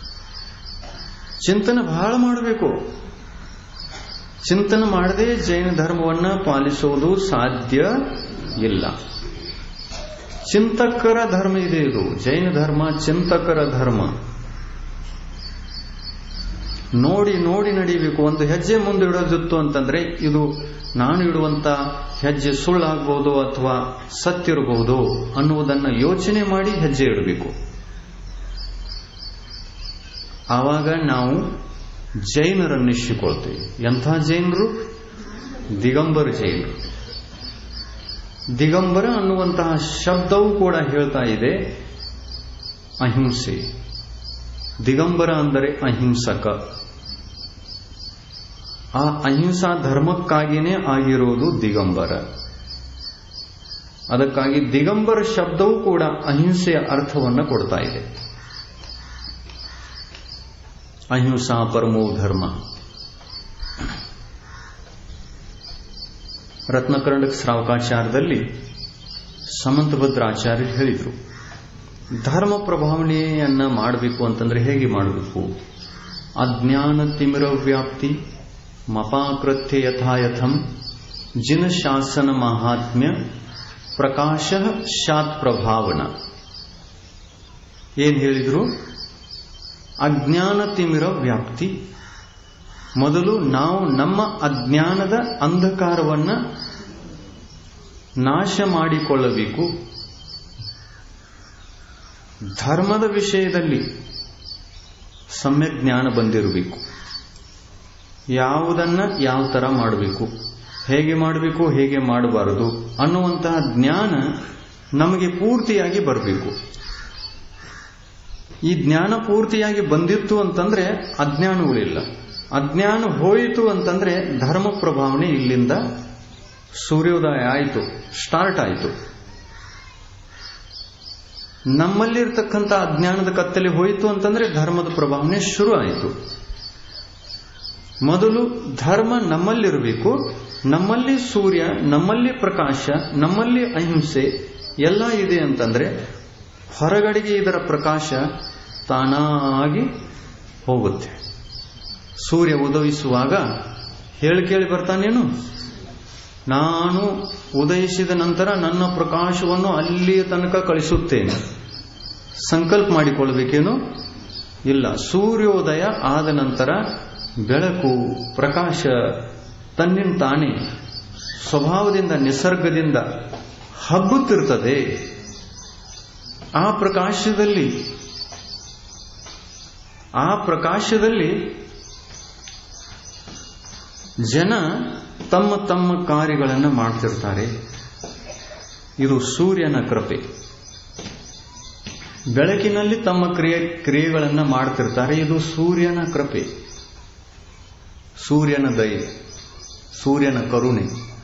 ಚಿಂತನೆ ಬಹಳ ಮಾಡಬೇಕು ಚಿಂತನೆ ಮಾಡದೆ ಜೈನ ಧರ್ಮವನ್ನ ಪಾಲಿಸುವುದು ಸಾಧ್ಯ ಇಲ್ಲ ಚಿಂತಕರ ಧರ್ಮ ಇದೆ ಇದು ಜೈನ ಧರ್ಮ ಚಿಂತಕರ ಧರ್ಮ ನೋಡಿ ನೋಡಿ ನಡೀಬೇಕು ಒಂದು ಹೆಜ್ಜೆ ಮುಂದೆ ಇಡೋದಿತ್ತು ಅಂತಂದ್ರೆ ಇದು ನಾನು ಇಡುವಂತ ಹೆಜ್ಜೆ ಸುಳ್ಳಾಗಬಹುದು ಅಥವಾ ಸತ್ತಿರಬಹುದು ಅನ್ನುವುದನ್ನ ಯೋಚನೆ ಮಾಡಿ ಹೆಜ್ಜೆ ಇಡಬೇಕು ಆವಾಗ ನಾವು ಜೈನರನ್ನಿಸಿಕೊಳ್ತೇವೆ ಎಂಥ ಜೈನರು ದಿಗಂಬರ ಜೈನರು ದಿಗಂಬರ ಅನ್ನುವಂತಹ ಶಬ್ದವೂ ಕೂಡ ಹೇಳ್ತಾ ಇದೆ ಅಹಿಂಸೆ ದಿಗಂಬರ ಅಂದರೆ ಅಹಿಂಸಕ ಆ ಅಹಿಂಸಾ ಧರ್ಮಕ್ಕಾಗಿಯೇ ಆಗಿರೋದು ದಿಗಂಬರ ಅದಕ್ಕಾಗಿ ದಿಗಂಬರ ಶಬ್ದವೂ ಕೂಡ ಅಹಿಂಸೆಯ ಅರ್ಥವನ್ನು ಕೊಡ್ತಾ ಇದೆ ಅಹಿಂಸಾ ಪರಮೋ ಧರ್ಮ ರತ್ನಕರ್ಣಕ ಶ್ರಾವಕಾಚಾರದಲ್ಲಿ ಸಮಂತಭದ್ರಾಚಾರ್ಯರು ಹೇಳಿದರು ಧರ್ಮ ಪ್ರಭಾವನೆಯನ್ನ ಮಾಡಬೇಕು ಅಂತಂದ್ರೆ ಹೇಗೆ ಮಾಡಬೇಕು ಅಜ್ಞಾನ ತಿಮಿರ ವ್ಯಾಪ್ತಿ ಮಪಾಕೃತ್ಯ ಯಥಾಯಥಂ ಜಿನ ಶಾಸನ ಮಹಾತ್ಮ್ಯ ಪ್ರಕಾಶ ಶಾತ್ ಪ್ರಭಾವನ ಏನ್ ಹೇಳಿದ್ರು ಅಜ್ಞಾನ ತಿಮಿರ ವ್ಯಾಪ್ತಿ ಮೊದಲು ನಾವು ನಮ್ಮ ಅಜ್ಞಾನದ ಅಂಧಕಾರವನ್ನ ನಾಶ ಮಾಡಿಕೊಳ್ಳಬೇಕು ಧರ್ಮದ ವಿಷಯದಲ್ಲಿ ಸಮ್ಯಕ್ ಜ್ಞಾನ ಬಂದಿರಬೇಕು ಯಾವುದನ್ನ ಯಾವ ತರ ಮಾಡಬೇಕು ಹೇಗೆ ಮಾಡಬೇಕು ಹೇಗೆ ಮಾಡಬಾರದು ಅನ್ನುವಂತಹ ಜ್ಞಾನ ನಮಗೆ ಪೂರ್ತಿಯಾಗಿ ಬರಬೇಕು ಈ ಜ್ಞಾನ ಪೂರ್ತಿಯಾಗಿ ಬಂದಿತ್ತು ಅಂತಂದ್ರೆ ಅಜ್ಞಾನ ಉಳಿಲ್ಲ ಅಜ್ಞಾನ ಹೋಯಿತು ಅಂತಂದ್ರೆ ಧರ್ಮ ಪ್ರಭಾವನೆ ಇಲ್ಲಿಂದ ಸೂರ್ಯೋದಯ ಆಯಿತು ಸ್ಟಾರ್ಟ್ ಆಯಿತು ನಮ್ಮಲ್ಲಿರ್ತಕ್ಕಂಥ ಅಜ್ಞಾನದ ಕತ್ತಲೆ ಹೋಯಿತು ಅಂತಂದ್ರೆ ಧರ್ಮದ ಪ್ರಭಾವನೆ ಶುರು ಆಯಿತು ಮೊದಲು ಧರ್ಮ ನಮ್ಮಲ್ಲಿರಬೇಕು ನಮ್ಮಲ್ಲಿ ಸೂರ್ಯ ನಮ್ಮಲ್ಲಿ ಪ್ರಕಾಶ ನಮ್ಮಲ್ಲಿ ಅಹಿಂಸೆ ಎಲ್ಲ ಇದೆ ಅಂತಂದ್ರೆ ಹೊರಗಡೆಗೆ ಇದರ ಪ್ರಕಾಶ ತಾನಾಗಿ ಹೋಗುತ್ತೆ ಸೂರ್ಯ ಉದಯಿಸುವಾಗ ಹೇಳಿ ಕೇಳಿ ಬರ್ತಾನೇನು ನಾನು ಉದಯಿಸಿದ ನಂತರ ನನ್ನ ಪ್ರಕಾಶವನ್ನು ಅಲ್ಲಿಯ ತನಕ ಕಳಿಸುತ್ತೇನೆ ಸಂಕಲ್ಪ ಮಾಡಿಕೊಳ್ಬೇಕೇನು ಇಲ್ಲ ಸೂರ್ಯೋದಯ ಆದ ನಂತರ ಬೆಳಕು ಪ್ರಕಾಶ ತನ್ನಿಂದ ತಾನೇ ಸ್ವಭಾವದಿಂದ ನಿಸರ್ಗದಿಂದ ಹಬ್ಬುತ್ತಿರ್ತದೆ ಆ ಪ್ರಕಾಶದಲ್ಲಿ ಆ ಪ್ರಕಾಶದಲ್ಲಿ ಜನ ತಮ್ಮ ತಮ್ಮ ಕಾರ್ಯಗಳನ್ನು ಮಾಡ್ತಿರ್ತಾರೆ ಇದು ಸೂರ್ಯನ ಕೃಪೆ ಬೆಳಕಿನಲ್ಲಿ ತಮ್ಮ ಕ್ರಿಯೆ ಕ್ರಿಯೆಗಳನ್ನು ಮಾಡ್ತಿರ್ತಾರೆ ಇದು ಸೂರ್ಯನ ಕೃಪೆ ಸೂರ್ಯನ ದಯೆ ಸೂರ್ಯನ ಕರುಣೆ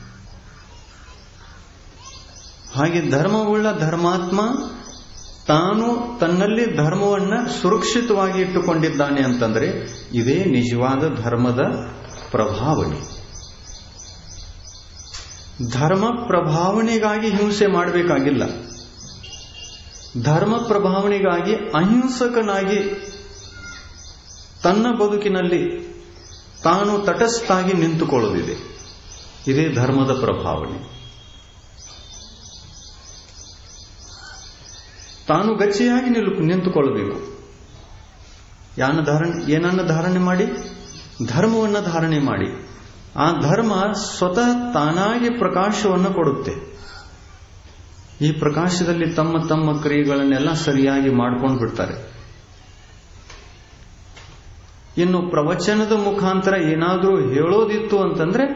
ಹಾಗೆ ಧರ್ಮವುಳ್ಳ ಧರ್ಮಾತ್ಮ ತಾನು ತನ್ನಲ್ಲಿ ಧರ್ಮವನ್ನ ಸುರಕ್ಷಿತವಾಗಿ ಇಟ್ಟುಕೊಂಡಿದ್ದಾನೆ ಅಂತಂದ್ರೆ ಇದೇ ನಿಜವಾದ ಧರ್ಮದ ಪ್ರಭಾವನೆ ಧರ್ಮ ಪ್ರಭಾವನೆಗಾಗಿ ಹಿಂಸೆ ಮಾಡಬೇಕಾಗಿಲ್ಲ ಧರ್ಮ ಪ್ರಭಾವನೆಗಾಗಿ ಅಹಿಂಸಕನಾಗಿ ತನ್ನ ಬದುಕಿನಲ್ಲಿ ತಾನು ತಟಸ್ಥಾಗಿ ನಿಂತುಕೊಳ್ಳುವುದಿದೆ ಇದೇ ಧರ್ಮದ ಪ್ರಭಾವನೆ ತಾನು ಗಚ್ಚಿಯಾಗಿ ನಿಲ್ಲು ನಿಂತುಕೊಳ್ಳಬೇಕು ಯಾನ ಧಾರಣೆ ಏನನ್ನ ಧಾರಣೆ ಮಾಡಿ ಧರ್ಮವನ್ನು ಧಾರಣೆ ಮಾಡಿ ಆ ಧರ್ಮ ಸ್ವತಃ ತಾನಾಗಿ ಪ್ರಕಾಶವನ್ನು ಕೊಡುತ್ತೆ ಈ ಪ್ರಕಾಶದಲ್ಲಿ ತಮ್ಮ ತಮ್ಮ ಕ್ರಿಯೆಗಳನ್ನೆಲ್ಲ ಸರಿಯಾಗಿ ಮಾಡ್ಕೊಂಡು ಬಿಡ್ತಾರೆ ಇನ್ನು ಪ್ರವಚನದ ಮುಖಾಂತರ ಏನಾದರೂ ಹೇಳೋದಿತ್ತು ಅಂತಂದ್ರೆ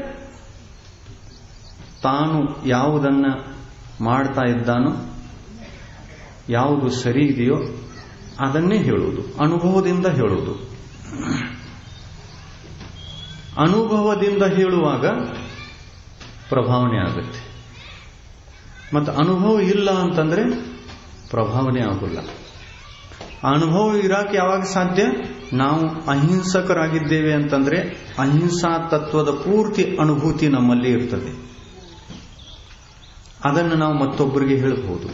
ತಾನು ಯಾವುದನ್ನ ಮಾಡ್ತಾ ಇದ್ದಾನೋ ಯಾವುದು ಸರಿ ಇದೆಯೋ ಅದನ್ನೇ ಹೇಳುವುದು ಅನುಭವದಿಂದ ಹೇಳುವುದು ಅನುಭವದಿಂದ ಹೇಳುವಾಗ ಪ್ರಭಾವನೆ ಆಗುತ್ತೆ ಮತ್ತು ಅನುಭವ ಇಲ್ಲ ಅಂತಂದ್ರೆ ಪ್ರಭಾವನೆ ಆಗೋಲ್ಲ ಅನುಭವ ಇರಾಕ ಯಾವಾಗ ಸಾಧ್ಯ ನಾವು ಅಹಿಂಸಕರಾಗಿದ್ದೇವೆ ಅಂತಂದ್ರೆ ಅಹಿಂಸಾ ತತ್ವದ ಪೂರ್ತಿ ಅನುಭೂತಿ ನಮ್ಮಲ್ಲಿ ಇರ್ತದೆ ಅದನ್ನು ನಾವು ಮತ್ತೊಬ್ಬರಿಗೆ ಹೇಳಬಹುದು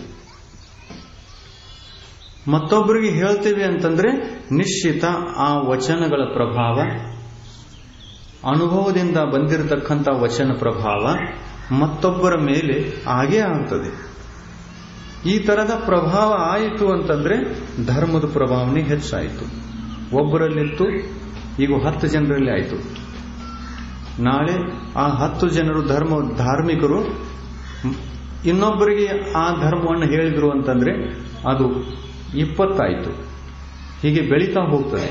ಮತ್ತೊಬ್ಬರಿಗೆ ಹೇಳ್ತೇವೆ ಅಂತಂದ್ರೆ ನಿಶ್ಚಿತ ಆ ವಚನಗಳ ಪ್ರಭಾವ ಅನುಭವದಿಂದ ಬಂದಿರತಕ್ಕಂಥ ವಚನ ಪ್ರಭಾವ ಮತ್ತೊಬ್ಬರ ಮೇಲೆ ಆಗೇ ಆಗ್ತದೆ ಈ ತರದ ಪ್ರಭಾವ ಆಯಿತು ಅಂತಂದ್ರೆ ಧರ್ಮದ ಪ್ರಭಾವನೆ ಹೆಚ್ಚಾಯಿತು ಒಬ್ಬರಲ್ಲಿತ್ತು ಈಗ ಹತ್ತು ಜನರಲ್ಲಿ ಆಯಿತು ನಾಳೆ ಆ ಹತ್ತು ಜನರು ಧರ್ಮ ಧಾರ್ಮಿಕರು ಇನ್ನೊಬ್ಬರಿಗೆ ಆ ಧರ್ಮವನ್ನು ಹೇಳಿದ್ರು ಅಂತಂದ್ರೆ ಅದು ಇಪ್ಪತ್ತಾಯಿತು ಹೀಗೆ ಬೆಳೀತಾ ಹೋಗ್ತದೆ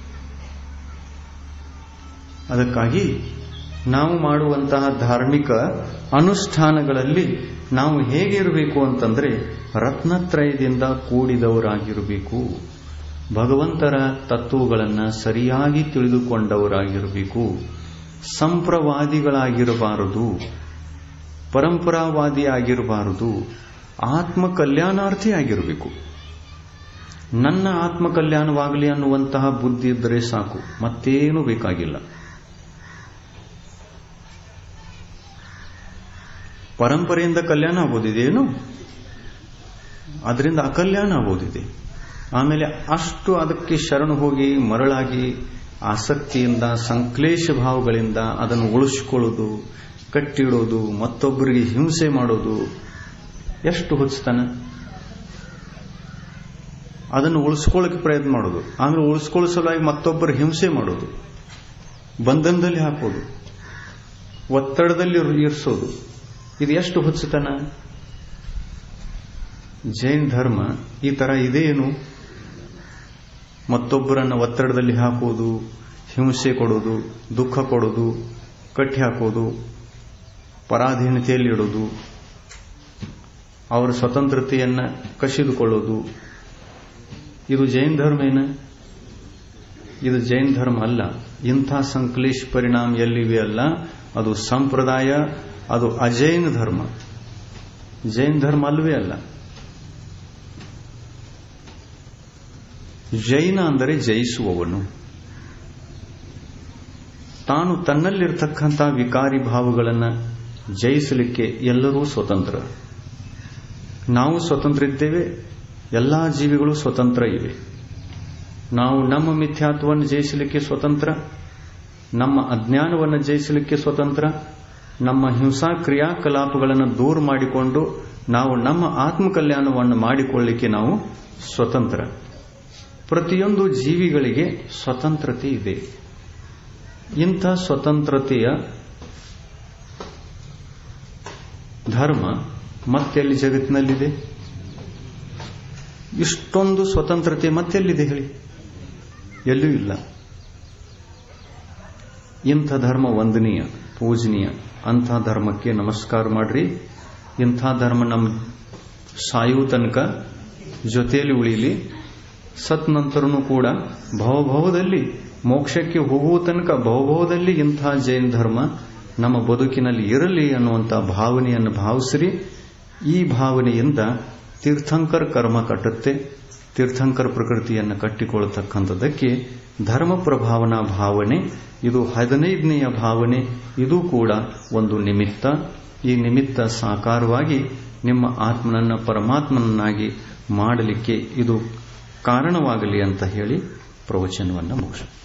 ಅದಕ್ಕಾಗಿ ನಾವು ಮಾಡುವಂತಹ ಧಾರ್ಮಿಕ ಅನುಷ್ಠಾನಗಳಲ್ಲಿ ನಾವು ಹೇಗಿರಬೇಕು ಅಂತಂದ್ರೆ ರತ್ನತ್ರಯದಿಂದ ಕೂಡಿದವರಾಗಿರಬೇಕು ಭಗವಂತರ ತತ್ವಗಳನ್ನು ಸರಿಯಾಗಿ ತಿಳಿದುಕೊಂಡವರಾಗಿರಬೇಕು ಸಂಪ್ರವಾದಿಗಳಾಗಿರಬಾರದು ಪರಂಪರಾವಾದಿಯಾಗಿರಬಾರದು ಆತ್ಮ ಕಲ್ಯಾಣಾರ್ಥಿ ಆಗಿರಬೇಕು ನನ್ನ ಆತ್ಮ ಕಲ್ಯಾಣವಾಗಲಿ ಅನ್ನುವಂತಹ ಬುದ್ಧಿ ಇದ್ದರೆ ಸಾಕು ಮತ್ತೇನು ಬೇಕಾಗಿಲ್ಲ ಪರಂಪರೆಯಿಂದ ಕಲ್ಯಾಣ ಆಗೋದಿದೆಯೇನು ಅದರಿಂದ ಅಕಲ್ಯಾಣ ಆಗೋದಿದೆ ಆಮೇಲೆ ಅಷ್ಟು ಅದಕ್ಕೆ ಶರಣು ಹೋಗಿ ಮರಳಾಗಿ ಆಸಕ್ತಿಯಿಂದ ಸಂಕ್ಲೇಶ ಭಾವಗಳಿಂದ ಅದನ್ನು ಉಳಿಸ್ಕೊಳ್ಳೋದು ಕಟ್ಟಿಡೋದು ಮತ್ತೊಬ್ಬರಿಗೆ ಹಿಂಸೆ ಮಾಡೋದು ಎಷ್ಟು ಹುಚ್ಚತನ ಅದನ್ನು ಉಳಿಸ್ಕೊಳ್ಳೋಕೆ ಪ್ರಯತ್ನ ಮಾಡೋದು ಆಮೇಲೆ ಉಳಿಸ್ಕೊಳ್ಳೋ ಸಲುವಾಗಿ ಮತ್ತೊಬ್ಬರು ಹಿಂಸೆ ಮಾಡೋದು ಬಂಧನದಲ್ಲಿ ಹಾಕೋದು ಒತ್ತಡದಲ್ಲಿ ಇರಿಸೋದು ಇದು ಎಷ್ಟು ಹುಚ್ಚತನ ಜೈನ್ ಧರ್ಮ ಈ ತರ ಇದೇನು ಮತ್ತೊಬ್ಬರನ್ನ ಒತ್ತಡದಲ್ಲಿ ಹಾಕುವುದು ಹಿಂಸೆ ಕೊಡೋದು ದುಃಖ ಕೊಡೋದು ಕಟ್ಟಿ ಹಾಕೋದು ಪರಾಧೀನತೆಯಲ್ಲಿ ಇಡೋದು ಅವರ ಸ್ವತಂತ್ರತೆಯನ್ನ ಕಸಿದುಕೊಳ್ಳೋದು ಇದು ಜೈನ್ ಧರ್ಮ ಏನ ಇದು ಜೈನ್ ಧರ್ಮ ಅಲ್ಲ ಇಂಥ ಸಂಕ್ಲೇಶ್ ಪರಿಣಾಮ ಎಲ್ಲಿವೆ ಅಲ್ಲ ಅದು ಸಂಪ್ರದಾಯ ಅದು ಅಜೈನ್ ಧರ್ಮ ಜೈನ್ ಧರ್ಮ ಅಲ್ವೇ ಅಲ್ಲ ಜೈನ ಅಂದರೆ ಜಯಿಸುವವನು ತಾನು ತನ್ನಲ್ಲಿರ್ತಕ್ಕಂಥ ವಿಕಾರಿ ಭಾವಗಳನ್ನು ಜಯಿಸಲಿಕ್ಕೆ ಎಲ್ಲರೂ ಸ್ವತಂತ್ರ ನಾವು ಸ್ವತಂತ್ರ ಇದ್ದೇವೆ ಎಲ್ಲಾ ಜೀವಿಗಳು ಸ್ವತಂತ್ರ ಇವೆ ನಾವು ನಮ್ಮ ಮಿಥ್ಯಾತ್ವವನ್ನು ಜಯಿಸಲಿಕ್ಕೆ ಸ್ವತಂತ್ರ ನಮ್ಮ ಅಜ್ಞಾನವನ್ನು ಜಯಿಸಲಿಕ್ಕೆ ಸ್ವತಂತ್ರ ನಮ್ಮ ಹಿಂಸಾ ಕ್ರಿಯಾಕಲಾಪಗಳನ್ನು ದೂರ ಮಾಡಿಕೊಂಡು ನಾವು ನಮ್ಮ ಆತ್ಮಕಲ್ಯಾಣವನ್ನು ಮಾಡಿಕೊಳ್ಳಿಕ್ಕೆ ನಾವು ಸ್ವತಂತ್ರ ಪ್ರತಿಯೊಂದು ಜೀವಿಗಳಿಗೆ ಸ್ವತಂತ್ರತೆ ಇದೆ ಇಂಥ ಸ್ವತಂತ್ರತೆಯ ಧರ್ಮ ಮತ್ತೆಲ್ಲಿ ಜಗತ್ತಿನಲ್ಲಿದೆ ಇಷ್ಟೊಂದು ಸ್ವತಂತ್ರತೆ ಮತ್ತೆಲ್ಲಿದೆ ಹೇಳಿ ಎಲ್ಲೂ ಇಲ್ಲ ಇಂಥ ಧರ್ಮ ವಂದನೀಯ ಪೂಜನೀಯ ಅಂಥ ಧರ್ಮಕ್ಕೆ ನಮಸ್ಕಾರ ಮಾಡ್ರಿ ಇಂಥ ಧರ್ಮ ನಮ್ಮ ಸಾಯುವ ತನಕ ಜೊತೆಯಲ್ಲಿ ಉಳಿಲಿ ಸತ್ ನಂತರನೂ ಕೂಡ ಭವಭವದಲ್ಲಿ ಮೋಕ್ಷಕ್ಕೆ ಹೋಗುವ ತನಕ ಭವಭವದಲ್ಲಿ ಇಂಥ ಜೈನ ಧರ್ಮ ನಮ್ಮ ಬದುಕಿನಲ್ಲಿ ಇರಲಿ ಅನ್ನುವಂಥ ಭಾವನೆಯನ್ನು ಭಾವಿಸ್ರಿ ಈ ಭಾವನೆಯಿಂದ ತೀರ್ಥಂಕರ ಕರ್ಮ ಕಟ್ಟುತ್ತೆ ತೀರ್ಥಂಕರ ಪ್ರಕೃತಿಯನ್ನು ಕಟ್ಟಿಕೊಳ್ಳತಕ್ಕಂಥದ್ದಕ್ಕೆ ಧರ್ಮ ಪ್ರಭಾವನಾ ಭಾವನೆ ಇದು ಹದಿನೈದನೆಯ ಭಾವನೆ ಇದು ಕೂಡ ಒಂದು ನಿಮಿತ್ತ ಈ ನಿಮಿತ್ತ ಸಾಕಾರವಾಗಿ ನಿಮ್ಮ ಆತ್ಮನನ್ನ ಪರಮಾತ್ಮನನ್ನಾಗಿ ಮಾಡಲಿಕ್ಕೆ ಇದು ಕಾರಣವಾಗಲಿ ಅಂತ ಹೇಳಿ ಪ್ರವಚನವನ್ನು ಮುಗಿಸ